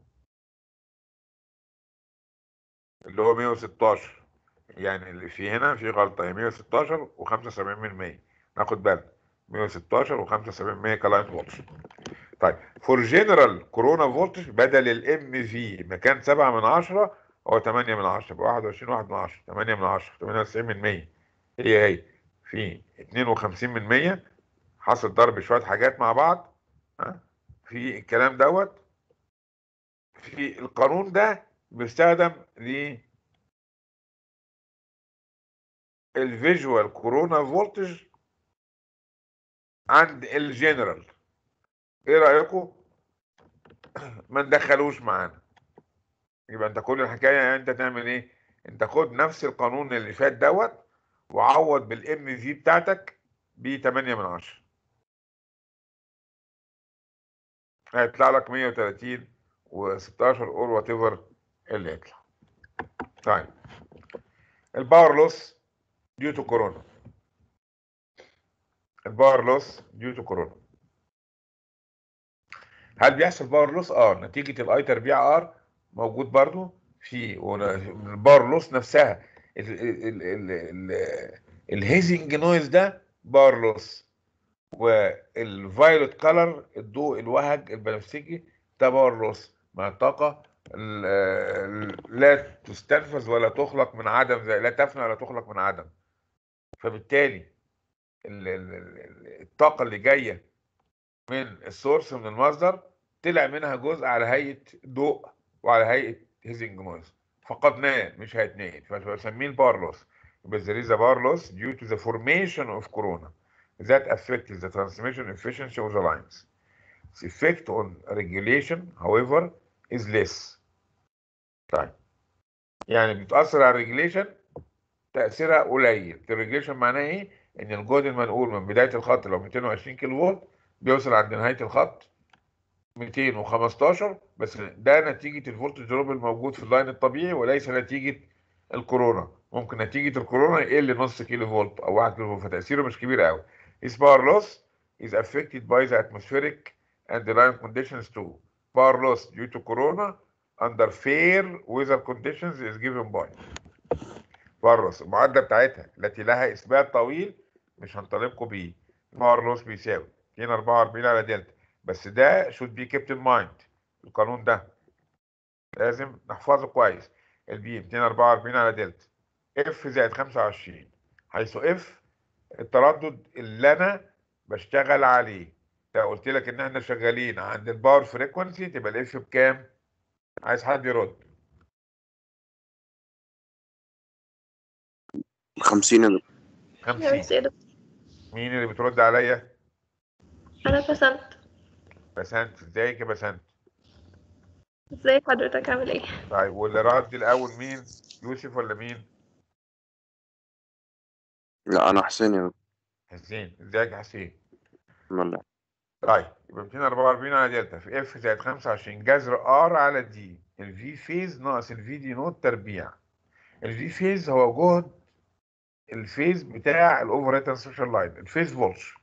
اللي هو 116 يعني اللي في هنا في غلطه هي 116 و75 من 100 ناخد بالنا 116 و75 كلاين فولتج طيب فور جنرال كورونا فولتج بدل الام في مكان 7 من 10 هو 8 من 10 يبقى 21 1 من 10 8 من 10 98 من 100 هي هي في 52 من 100 حصل ضرب شويه حاجات مع بعض ها في الكلام دوت في القانون ده بيستخدم ل الفيجوال كورونا فولتج عند الجنرال ايه رايكم ما ندخلوش معانا يبقى انت كل الحكايه انت تعمل ايه انت خد نفس القانون اللي فات دوت وعوض بالام في بتاعتك ب 8 من 10 هيطلع لك 130 و16 اور وات ايفر اللي يطلع طيب الباور لوس ديو تو كورونا الباور لوس ديو تو كورونا هل بيحصل باور لوس اه نتيجه الاي تربيع ار موجود برضو في الباور لوس نفسها الهيزنج نويز ده باور لوس والفايولت كلر الضوء الوهج البنفسجي ده باور لوس مع الطاقه لا تستنفذ ولا تخلق من عدم زي لا تفنى ولا تخلق من عدم فبالتالي الطاقه اللي جايه من السورس من المصدر طلع منها جزء على هيئه ضوء وعلى هيئه هيزنج نويز فقدناه مش هيتنقل فبسميه الباور لوس يبقى there is a power loss due to the formation of corona that affects the transmission efficiency of the lines. The effect on regulation, however, is less. طيب يعني بتأثر على الريجليشن تأثيرها قليل. الريجليشن معناه ايه؟ ان الجهد المنقول من بداية الخط لو 220 كيلو فولت بيوصل عند نهاية الخط 215 بس ده نتيجة الفولت دروب الموجود في اللاين الطبيعي وليس نتيجة الكورونا ممكن نتيجة الكورونا يقل نص كيلو فولت أو 1 كيلو فولت فتأثيره مش كبير قوي This power loss is affected by the atmospheric and the line conditions too. Power loss due to corona under fair weather conditions is given by power loss المعادلة بتاعتها التي لها إثبات طويل مش هنطالبكم بيه power loss بيساوي 244 على دلتا بس ده should be kept in mind القانون ده لازم نحفظه كويس البي 244 على دلتا اف زائد 25 حيث اف التردد اللي انا بشتغل عليه لو قلت لك ان احنا شغالين عند الباور فريكونسي تبقى الاف بكام عايز حد يرد خمسين يا دكتور 50 ميرسي يا دكتور مين اللي بترد عليا أنا بسنت بسنت ازيك يا بسنت ازي حضرتك عامل ايه؟ طيب واللي رد الاول مين يوسف ولا مين لا أنا حسين يا دكتور حسين ازيك يا حسين لا طيب يبقى 244 على دلتا في اف زائد 25 جذر ار على دي الفي فيز ناقص الفي دي نوت تربيع الفي فيز هو جهد الفيز بتاع الاوفر ترانسميشن لاين الفيز فولتج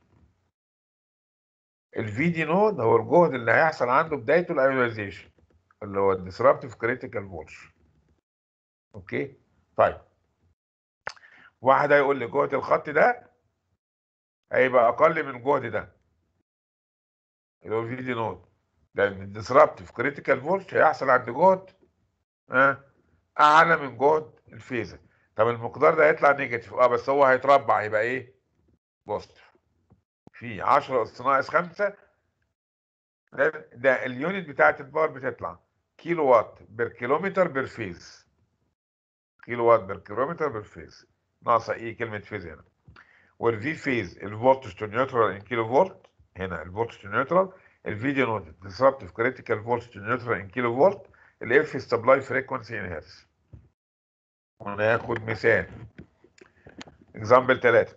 الفي دي نود هو الجهد اللي هيحصل عنده بدايته الايونيزيشن اللي هو الديسربتيف كريتيكال فولتج اوكي طيب واحد هيقول لي جهد الخط ده هيبقى اقل من الجهد ده اللي هو الفي دي نود لان الديسربتيف كريتيكال فولتج هيحصل عند جهد اه اعلى من جهد الفيزر طب المقدار ده هيطلع نيجاتيف اه بس هو هيتربع يبقى ايه بوزيتيف في 10 اس ناقص 5 ده, ده اليونت بتاعت الباور بتطلع كيلو وات بير كيلومتر بير فيز كيلو وات بير كيلومتر بير فيز ناقصه ايه كلمه فيز هنا والفي فيز الفولتج تو نيوترال ان كيلو فولت هنا الفولتج تو نيوترال الفيديو نوت ديسربتيف كريتيكال فولتج تو نيوترال ان كيلو فولت الاف سبلاي فريكونسي ان هيرتز وناخد مثال اكزامبل 3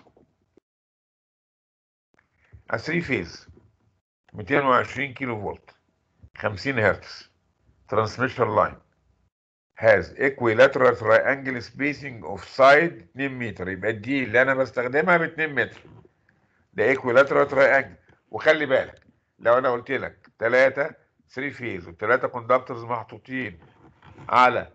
a 3 فيز 220 كيلو فولت 50 هرتز transmission line has equilateral triangle spacing of side 2 متر يبقى دي اللي انا بستخدمها ب 2 متر ده equilateral triangle وخلي بالك لو انا قلت لك 3 3 فيز والثلاثه كوندكتورز محطوطين على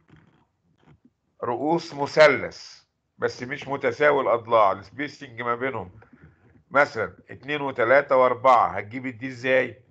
رؤوس مثلث بس مش متساوي الاضلاع السبيسنج ما بينهم مثلا اتنين وتلاتة واربعة هتجيب الدي ازاي؟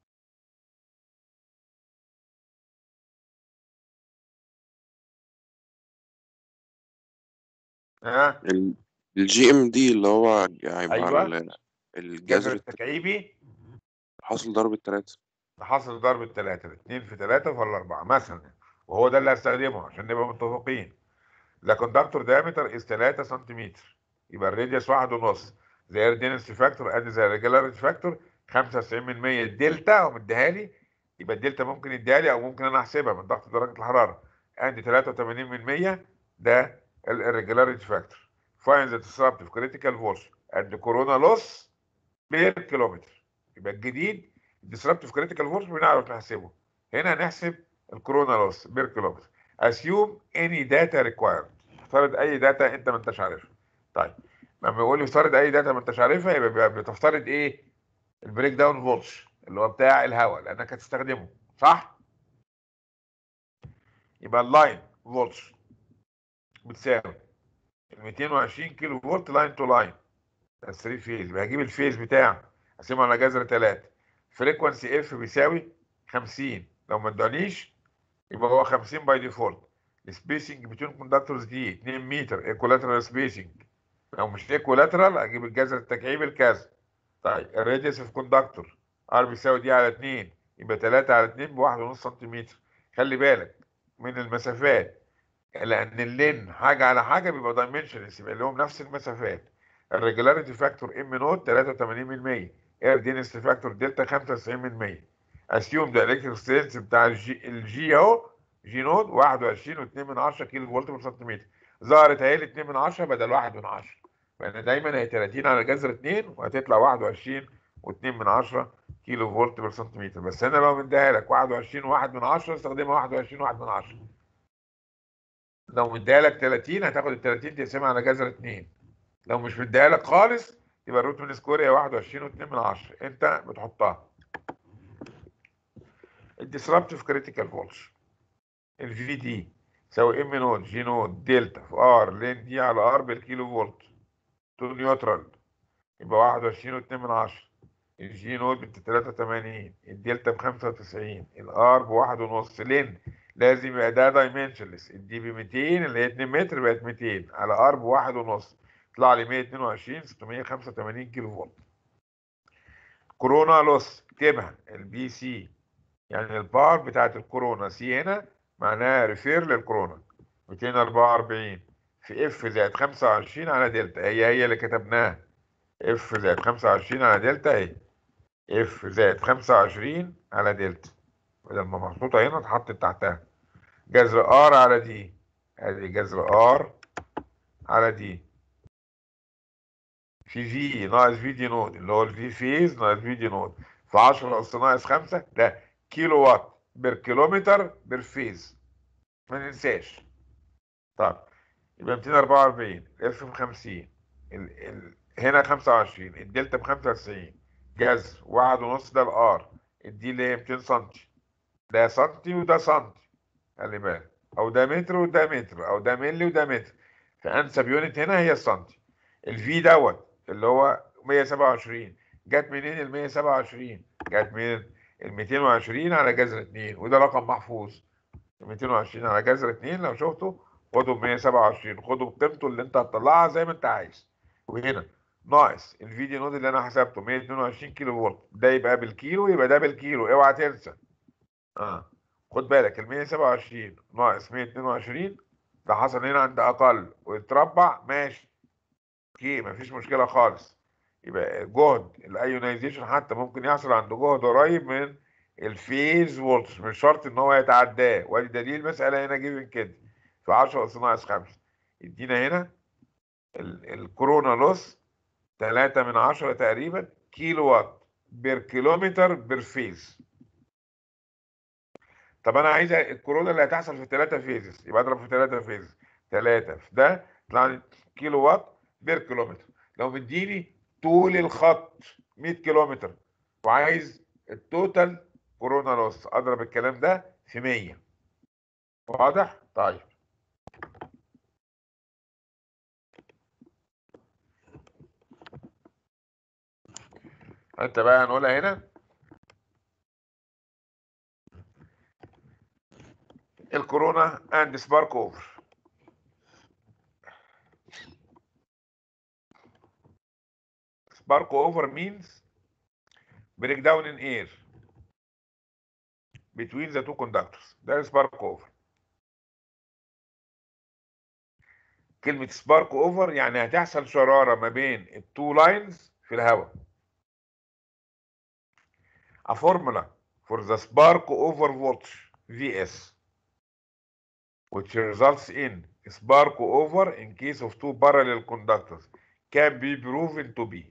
ها الجي ام دي اللي هو هيبقى أيوة. ال- الجذر الجذر التكعيبي حاصل ضرب التلاتة حاصل ضرب التلاتة اتنين في تلاتة في الأربعة مثلا وهو ده اللي هستخدمه عشان نبقى متفقين ده كوندكتور دايمتر از 3 سنتيمتر يبقى الراديوس واحد ونص زي الدينستي فاكتور ادي زي الريجولاريتي فاكتور 95% الدلتا ومديها لي يبقى الدلتا ممكن يديها لي او ممكن انا احسبها من ضغط درجه الحراره عندي 83% ده الريجولاريتي فاكتور فاين ذا disruptive كريتيكال فولت اند كورونا لوس بير كيلومتر يبقى الجديد disruptive كريتيكال فولت بنعرف نحسبه هنا هنحسب الكورونا لوس بير كيلومتر assume any data required افترض اي داتا انت ما انتش عارفها طيب لما يقول لي افترض اي داتا ما انتش عارفها يبقى بيبقى بتفترض ايه البريك داون فولتج اللي هو بتاع الهواء لانك هتستخدمه صح يبقى اللاين فولتج بتساوي ال 220 كيلو فولت لاين تو لاين ده 3 فيز يبقى هجيب الفيز بتاع اقسمه على جذر 3 فريكونسي اف بيساوي 50 لو ما ادانيش يبقى هو 50 باي ديفولت السبيسنج بين كوندكتورز دي 2 متر ايكولاترال سبيسنج لو مش ايكولاترال اجيب الجذر التكعيبي الكذا طيب الراديوس في كوندكتور ار بيساوي دي على 2 يبقى 3 على 2 بواحد ونص سنتيمتر خلي بالك من المسافات لان اللين حاجه على حاجه بيبقى دايمنشنز يبقى لهم نفس المسافات الريجولاريتي فاكتور ام نوت 83% اير دينستي فاكتور دلتا 95% اسيوم ده الكتريك سترينث بتاع الجي الجي اهو جي نود 21 و2 من 10 كيلو فولت بير سنتيمتر ظهرت اهي 2 من 10 بدل 1 من 10 فانا دايما هي 30 على جذر 2 وهتطلع 21 و2 من 10 كيلو فولت بير سنتيمتر بس انا لو مديها لك 21 و1 من 10 استخدمها 21 و1 من 10 لو مديها لك 30 هتاخد ال 30 تقسمها على جذر 2 لو مش مديها لك خالص يبقى الروت من سكوير هي 21 و2 من 10 انت بتحطها الديسربتيف كريتيكال فولتج الفي دي تساوي ام نود جي نود دلتا في ار لين دي على ار بالكيلو فولت تو نيوترال يبقى 21 و2 من 10 الجي نود ب 83 الدلتا ب 95 الار بواحد ونص لين لازم يبقى ده دايمنشنلس الدي ب 200 اللي هي 2 متر بقت 200 على ار بواحد ونص يطلع لي 122 685 كيلو فولت كورونا لوس اكتبها البي سي يعني البار بتاعت الكورونا سي هنا معناها ريفير للكورونا 244 في اف زائد 25 على دلتا هي هي اللي كتبناها اف زائد 25 على دلتا اهي اف زائد 25 على دلتا بدل ما محطوطه هنا اتحطت تحتها جذر ار على دي ادي جذر ار على دي في في ناقص في دي نود اللي هو الفي فيز ناقص في دي نود في 10 اس ناقص 5 ده كيلو وات بير كيلومتر بير فيز ما ننساش طب يبقى 244 اف ب 50 ال ال هنا 25 الدلتا ب 95 جذر واحد ونص ده الار الدي اللي هي 200 سم ده سنتي وده سنتي خلي بالك او ده متر وده متر او ده ملي وده متر فانسب يونت هنا هي السنتي الفي دوت اللي هو 127 جت منين ال 127 جت من ال 220 على جذر 2 وده رقم محفوظ 220 على جذر 2 لو شفته خده ب 127 خده بقيمته اللي انت هتطلعها زي ما انت عايز وهنا ناقص الفي دي نود اللي انا حسبته 122 كيلو فولت ده يبقى بالكيلو يبقى ده بالكيلو اوعى تنسى اه خد بالك ال 127 ناقص 122 ده حصل هنا عند اقل ويتربع ماشي اوكي مفيش مشكله خالص يبقى جهد الايونايزيشن حتى ممكن يحصل عند جهد قريب من الفيز فولتج مش شرط ان هو يتعداه وادي دليل مساله هنا جيفن كده في 10 اس ناقص 5 يدينا هنا ال- الكورونا لوس 3 من 10 تقريبا كيلو وات بير كيلومتر بير فيز طب انا عايز الكورونا اللي هتحصل في 3 فيزز يبقى اضرب في 3 فيزز 3 في ده يطلع لي كيلو وات بير كيلومتر لو مديني طول الخط 100 كيلومتر وعايز التوتال كورونا لوس اضرب الكلام ده في 100 واضح طيب انت بقى هنقولها هنا الكورونا اند سبارك اوفر spark over means breakdown in air between the two conductors ده spark over كلمة spark over يعني هتحصل شرارة ما بين التو لاينز في الهواء A formula for the spark over voltage VS which results in spark over in case of two parallel conductors can be proven to be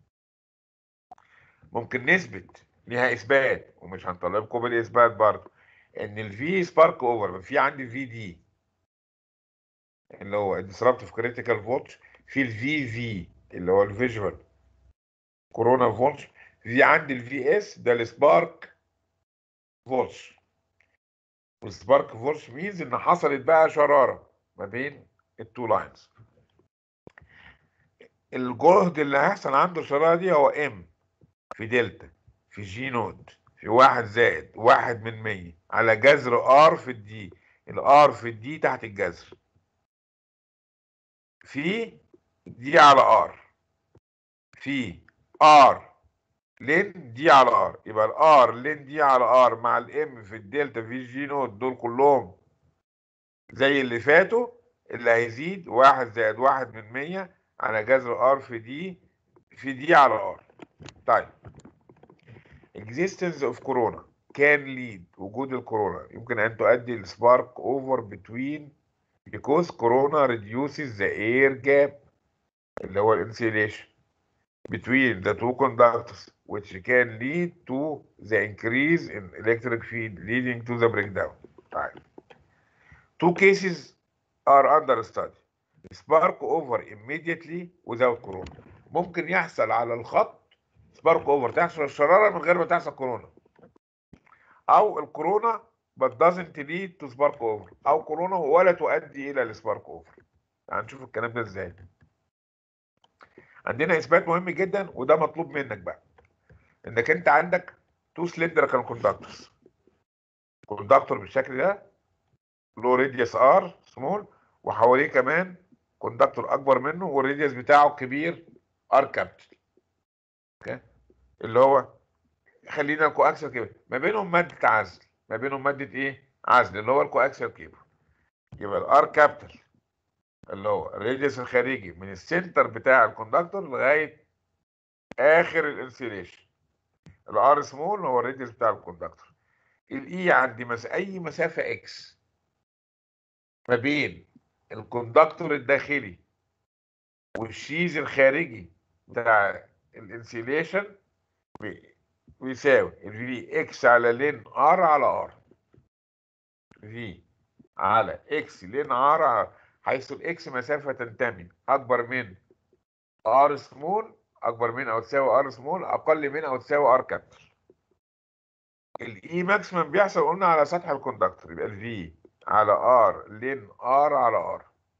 ممكن نثبت ليها اثبات ومش هنطالبكم بالاثبات برضه ان الفي سبارك اوفر في عندي في دي اللي هو disruptive critical voltage في الفي في اللي هو الفيجوال كورونا فولتج في عندي الفي اس ده السبارك فولتج والسبارك فولتج مينز ان حصلت بقى شراره ما بين التو لاينز الجهد اللي هيحصل عنده الشراره دي هو ام في دلتا في جي نود في واحد زائد واحد من مية على جذر ار في الدي الار في الدي تحت الجذر في دي على ار في ار لين دي على ار يبقى الار لين دي على ار مع الام في الدلتا في الجي نود دول كلهم زي اللي فاتوا اللي هيزيد واحد زائد واحد من مية على جذر ار في دي في دي على ار طيب existence of corona can lead وجود الكورونا يمكن ان تؤدي لسبارك over between because corona reduces the air gap اللي هو الانسيليشن between the two conductors which can lead to the increase in electric field leading to the breakdown طيب two cases are under study spark over immediately without corona ممكن يحصل على الخط سبارك اوفر تحصل الشراره من غير ما تحصل كورونا او الكورونا but doesn't lead to spark over او كورونا ولا تؤدي الى السبارك اوفر هنشوف الكلام ده ازاي عندنا اثبات مهم جدا وده مطلوب منك بقى انك انت عندك تو سلندريكال كوندكتورز كوندكتور بالشكل ده له راديوس ار سمول وحواليه كمان كوندكتور اكبر منه والراديوس بتاعه كبير ار كابيتال اوكي اللي هو خلينا الكواكسل كيبل ما بينهم ماده عزل ما بينهم ماده ايه عزل اللي هو الكواكسل كيبل يبقى الار كابيتال اللي هو الراديوس الخارجي من السنتر بتاع الكوندكتور لغايه اخر الانسيليشن الار سمول هو الراديوس بتاع الكوندكتور الاي عندي مس... اي مسافه اكس ما بين الكوندكتور الداخلي والشيز الخارجي بتاع الانسيليشن بيساوي الفي اكس على لين ار على ار في على اكس لين ار على حيث الاكس مسافه تنتمي اكبر من ار سمول اكبر من او تساوي ار سمول اقل من او تساوي ار كابيتال الاي ماكسيمم بيحصل قلنا على سطح الكوندكتور يبقى الفي على ار لين ار على ار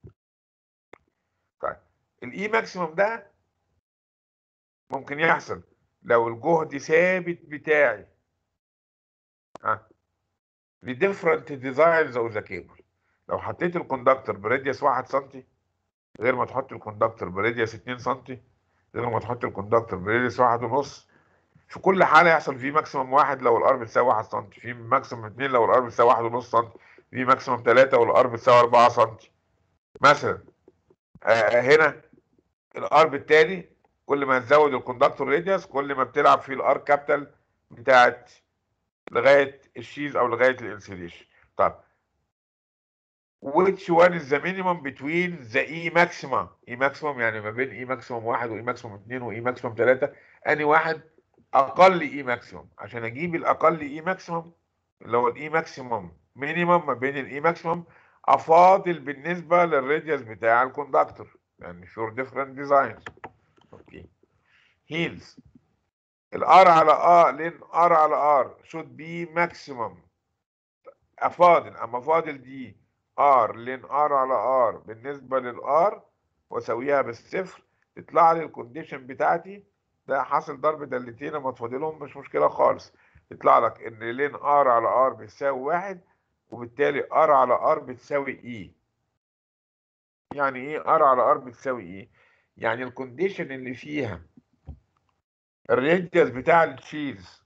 طيب الاي ماكسيمم ده ممكن يحصل لو الجهد ثابت بتاعي ها لديفرنت ديزاينز اوف ذا كيبل لو حطيت الكوندكتور براديوس 1 سم غير ما تحط الكوندكتور براديوس 2 سم غير ما تحط الكوندكتور براديوس 1 ونص في كل حاله يحصل في ماكسيمم واحد لو الار بتساوي 1 سم في ماكسيمم 2 لو الار بتساوي 1 ونص سم في ماكسيمم 3 والار بتساوي 4 سم مثلا آه هنا الار بالتالي كل ما تزود الكوندكتور راديوس كل ما بتلعب في الار كابيتال بتاعت لغايه الشيز او لغايه الانسيليشن طب which one is the minimum between the E maximum E maximum يعني ما بين E maximum واحد و E maximum اتنين و E maximum تلاتة أني واحد أقل E maximum عشان أجيب الأقل E maximum اللي هو ال E maximum minimum ما بين ال E maximum أفاضل بالنسبة للراديوس بتاع الكوندكتور يعني for different designs اوكي هيلز الار على ار لين ار على ار should be maximum افاضل اما فاضل دي ار لين ار على ار بالنسبه للار واسويها بالصفر تطلع لي الكونديشن بتاعتي ده حاصل ضرب دالتين اما تفاضلهم مش مشكله خالص يطلع لك ان لين ار على ار بتساوي واحد وبالتالي ار على ار بتساوي اي يعني ايه ار على ار بتساوي ايه يعني الكونديشن اللي فيها الراديوس بتاع التشيز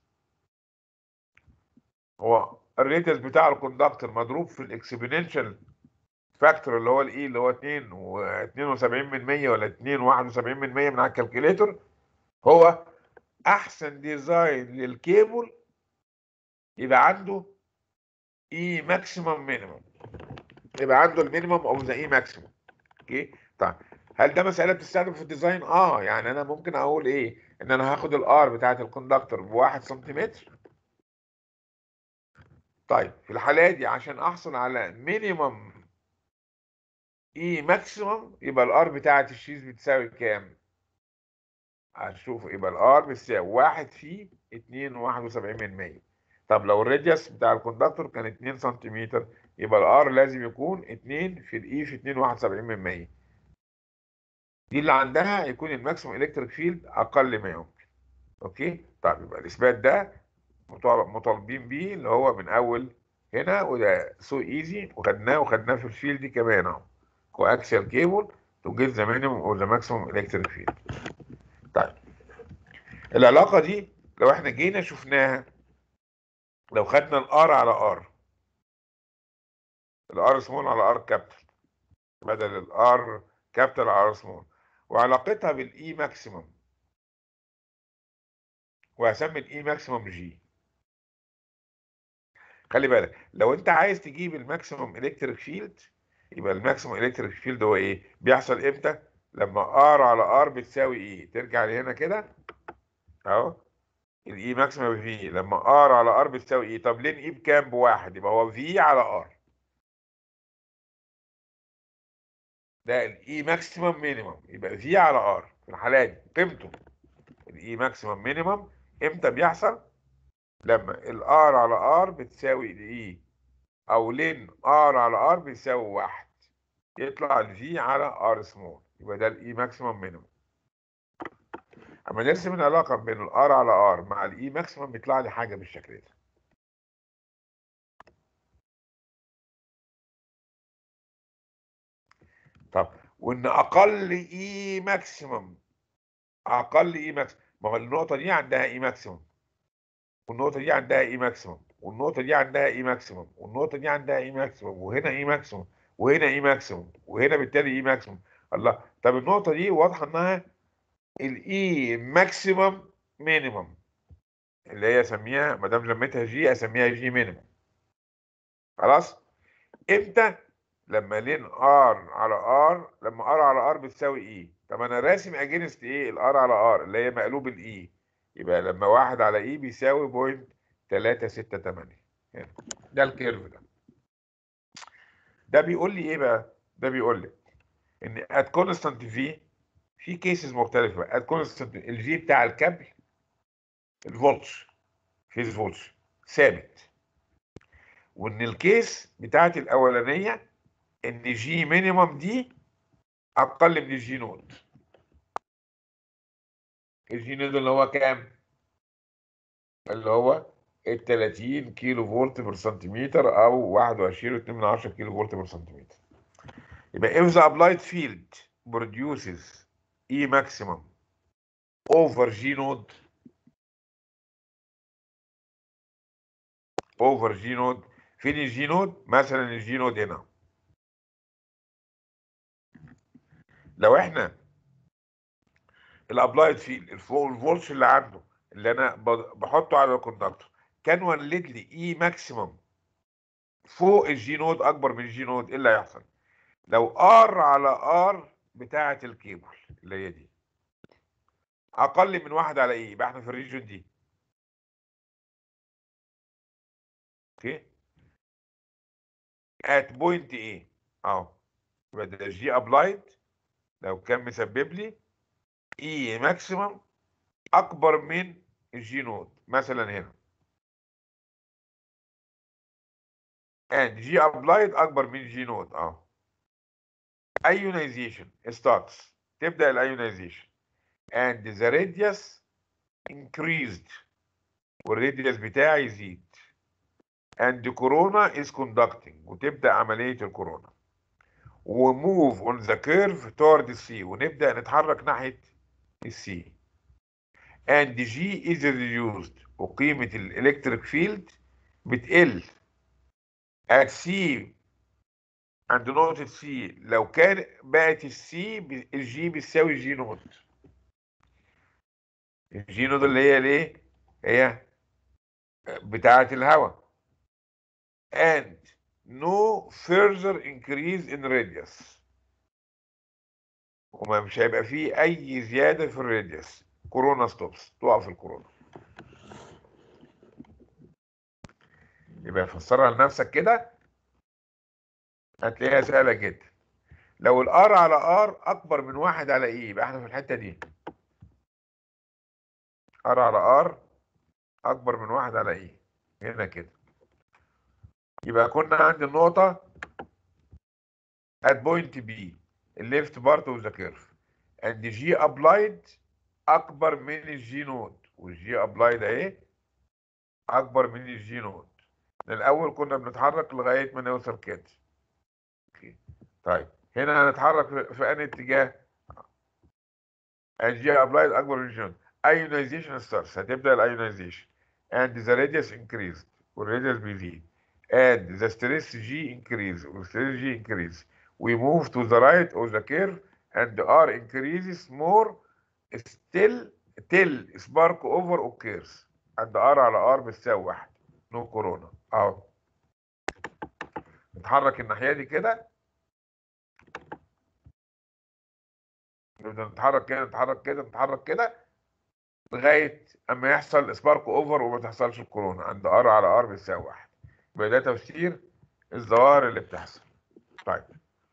هو الراديوس بتاع الكوندكتور مضروب في الاكسبوننشال فاكتور اللي هو الاي اللي هو 2 و72 من 100 ولا 2 71 من 100 من على الكالكوليتر هو احسن ديزاين للكيبل يبقى عنده اي ماكسيمم مينيمم يبقى عنده المينيمم او ذا اي ماكسيمم اوكي طيب هل ده مسألة بتستخدم في الديزاين؟ اه يعني انا ممكن اقول ايه؟ ان انا هاخد الار بتاعت الكوندكتور بواحد سنتيمتر طيب في الحالة دي عشان احصل على مينيمم اي ماكسيمم يبقى الار بتاعت الشيز بتساوي كام؟ هنشوف يبقى الار بتساوي واحد في اتنين وواحد وسبعين من مية طب لو الراديوس بتاع الكوندكتور كان اتنين سنتيمتر يبقى الار لازم يكون اتنين في الاي في اتنين وواحد وسبعين من مية دي اللي عندها يكون الماكسيموم الكتريك فيلد اقل ما يمكن اوكي طيب يبقى الاثبات ده مطالبين بيه اللي هو من اول هنا وده سو ايزي وخدناه وخدناه في الفيلد كمان اهو كواكسيال كيبل تو جيت ذا مينيموم اور ذا ماكسيموم الكتريك فيلد طيب العلاقه دي لو احنا جينا شفناها لو خدنا الار على ار الار سمول على ار كابيتال بدل الار كابيتال على ار سمول وعلاقتها بالاي ماكسيمم وهسمي الاي ماكسيمم جي خلي بالك لو انت عايز تجيب الماكسيمم الكتريك فيلد يبقى الماكسيمم الكتريك فيلد هو ايه بيحصل امتى لما ار على ار بتساوي ايه ترجع لهنا كده اهو الاي ماكسيمم في لما ار على ار بتساوي ايه طب لين اي بكام بواحد يبقى هو في على ار ده الاي ماكسيمم مينيمم يبقى في على ار في الحاله دي قيمته الاي ماكسيمم مينيمم امتى بيحصل لما الار على ار بتساوي الاي او لين ار على ار بيساوي واحد يطلع الفي على ار سمول يبقى ده الاي ماكسيمم مينيمم اما نرسم العلاقه بين الار على ار مع الاي ماكسيمم بيطلع لي حاجه بالشكل ده طب وان اقل اي ماكسيمم اقل اي ماكسيمم ما هو النقطه دي عندها اي ماكسيمم والنقطه دي عندها اي ماكسيمم والنقطه دي عندها اي ماكسيمم والنقطه دي عندها اي ماكسيمم وهنا اي ماكسيمم وهنا اي ماكسيموم وهنا بالتالي اي ماكسيموم الله طب النقطه دي واضحه انها الاي ماكسيمم مينيمم اللي هي اسميها ما دام سميتها جي اسميها جي مينيمم خلاص امتى لما لين ار على ار لما ار على ار بتساوي اي طب انا راسم اجينست ايه الار على ار اللي هي مقلوب الاي يبقى لما واحد على اي بيساوي بوينت 368 هنا ده الكيرف ده ده بيقول لي ايه بقى ده بيقول لي ان ات كونستانت في في كيسز مختلفه ات كونستانت الجي بتاع الكابل الفولتش فيز فولتش ثابت وان الكيس بتاعت الاولانيه ان جي مينيمم دي اقل من الجي نود الجي نود اللي هو كام اللي هو ال 30 كيلو فولت بر سنتيمتر او 21.2 كيلو فولت بر سنتيمتر يبقى if the applied field produces E maximum over G node over G node فين الجي نود مثلا الجي نود هنا لو احنا الابلايد فيلد الفولتش اللي عنده اللي انا ب- بحطه على الكوندكتور كان ولد لي اي ماكسيمم فوق الجي نود اكبر من الجي نود ايه اللي هيحصل لو ار على ار بتاعه الكيبل اللي هي دي اقل من واحد على ايه يبقى احنا في الريجن دي اوكي ات بوينت ايه اهو يبقى ده جي ابلايد لو كان مسبب لي اي ماكسيمم اكبر من الجي نود مثلا هنا and G applied اكبر من G نود اه ionization starts تبدا الايونيزيشن and the radius increased والراديوس بتاعي يزيد and the corona is conducting وتبدا عمليه الكورونا وموف on the curve toward the C ونبدا نتحرك ناحيه السي and G is reduced وقيمه الالكتريك فيلد بتقل at C عند نقطة C لو كان بقت السي الجي بتساوي جي نوت الجي نوت اللي هي ليه؟ هي بتاعة الهواء and no further increase in radius وما مش هيبقى فيه أي زيادة في الراديوس كورونا ستوبس توقف الكورونا يبقى فسرها لنفسك كده هتلاقيها سهلة جدا لو الار على ار اكبر من واحد على ايه يبقى احنا في الحتة دي ار على ار اكبر من واحد على ايه هنا كده يبقى كنا عند النقطة at point B الليفت بارت اوف ذا كيرف and G applied اكبر من الجي نود والجي ابلايد اهي اكبر من الجي نود الاول كنا بنتحرك لغايه ما نوصل كده أوكي. طيب هنا هنتحرك في- في انهي اتجاه الجي ابلايد اكبر من الجي نود ايونيزيشن ستارتس هتبدا الايونيزيشن and the radius increased والراديوس بيزيد and the stress G increase والstress G increase we move to the right of the curve and R increases more still till spark over occurs and R على R بتساوي واحد نو كورونا اهو نتحرك الناحية دي كده نبدأ نتحرك كده نتحرك كده نتحرك كده لغاية اما يحصل سبارك اوفر وما تحصلش الكورونا عند ار على ار بتساوي واحد يبقى ده تفسير الظواهر اللي بتحصل طيب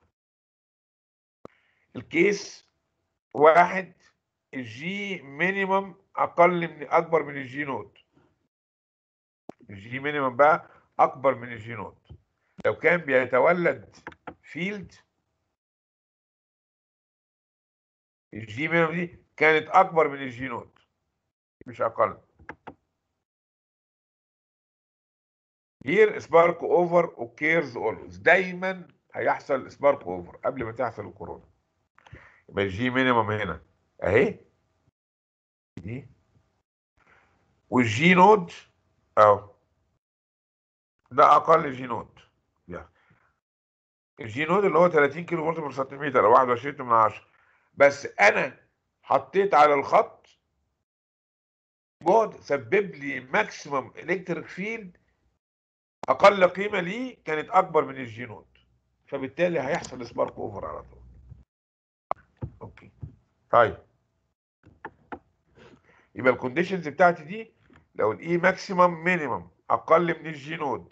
الكيس واحد الجي مينيمم اقل من اكبر من الجي نوت الجي مينيمم بقى اكبر من الجي نوت لو كان بيتولد فيلد الجي مينيمم دي كانت اكبر من الجي نوت مش اقل here spark over occurs always دايما هيحصل سبارك اوفر قبل ما تحصل الكورونا يبقى الجي مينيمم هنا اهي دي والجي نود اهو ده اقل جي نود يلا. الجي نود اللي هو 30 كيلو فولت بر سنتيمتر او 21 من 10 بس انا حطيت على الخط جهد سبب لي ماكسيمم الكتريك فيلد اقل قيمه ليه كانت اكبر من الجي نود فبالتالي هيحصل سبارك اوفر على طول اوكي طيب يبقى الكونديشنز بتاعتي دي لو الاي ماكسيمم مينيمم اقل من الجي نود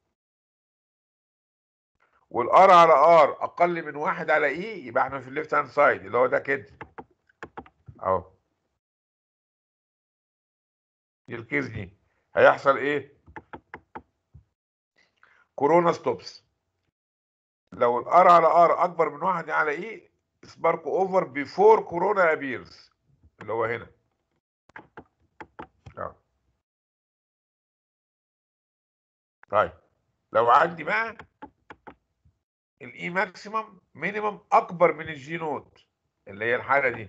والار على ار اقل من واحد على اي يبقى احنا في الليفت هاند سايد اللي هو ده كده اهو دي الكيس دي هيحصل ايه كورونا ستوبس لو الار على ار اكبر من واحد على اي سبارك اوفر بيفور كورونا ابيرز اللي هو هنا اه طيب لو عندي بقى الاي ماكسيمم مينيمم اكبر من الجي نود اللي هي الحاله دي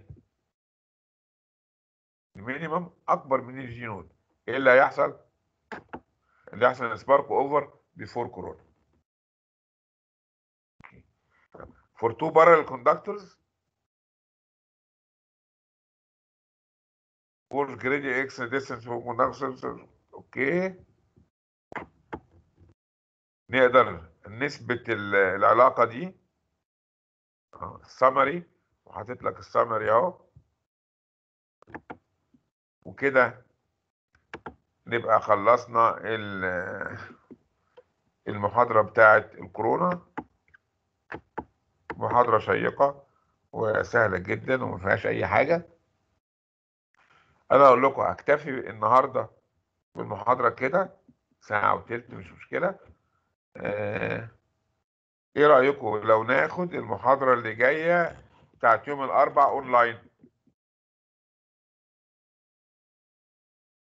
المينيمم اكبر من الجي نود ايه اللي هيحصل اللي هيحصل سبارك اوفر بيفور كورونا for two parallel conductors force gradient x distance for conductors اوكي نقدر نثبت ال- العلاقة دي السمري وحاطط لك السمري اهو وكده نبقى خلصنا ال- المحاضرة بتاعت الكورونا محاضرة شيقة وسهلة جدا وما فيهاش أي حاجة أنا أقول لكم هكتفي النهاردة بالمحاضرة كده ساعة وتلت مش مشكلة آه، إيه رأيكم لو ناخد المحاضرة اللي جاية بتاعت يوم الأربع أونلاين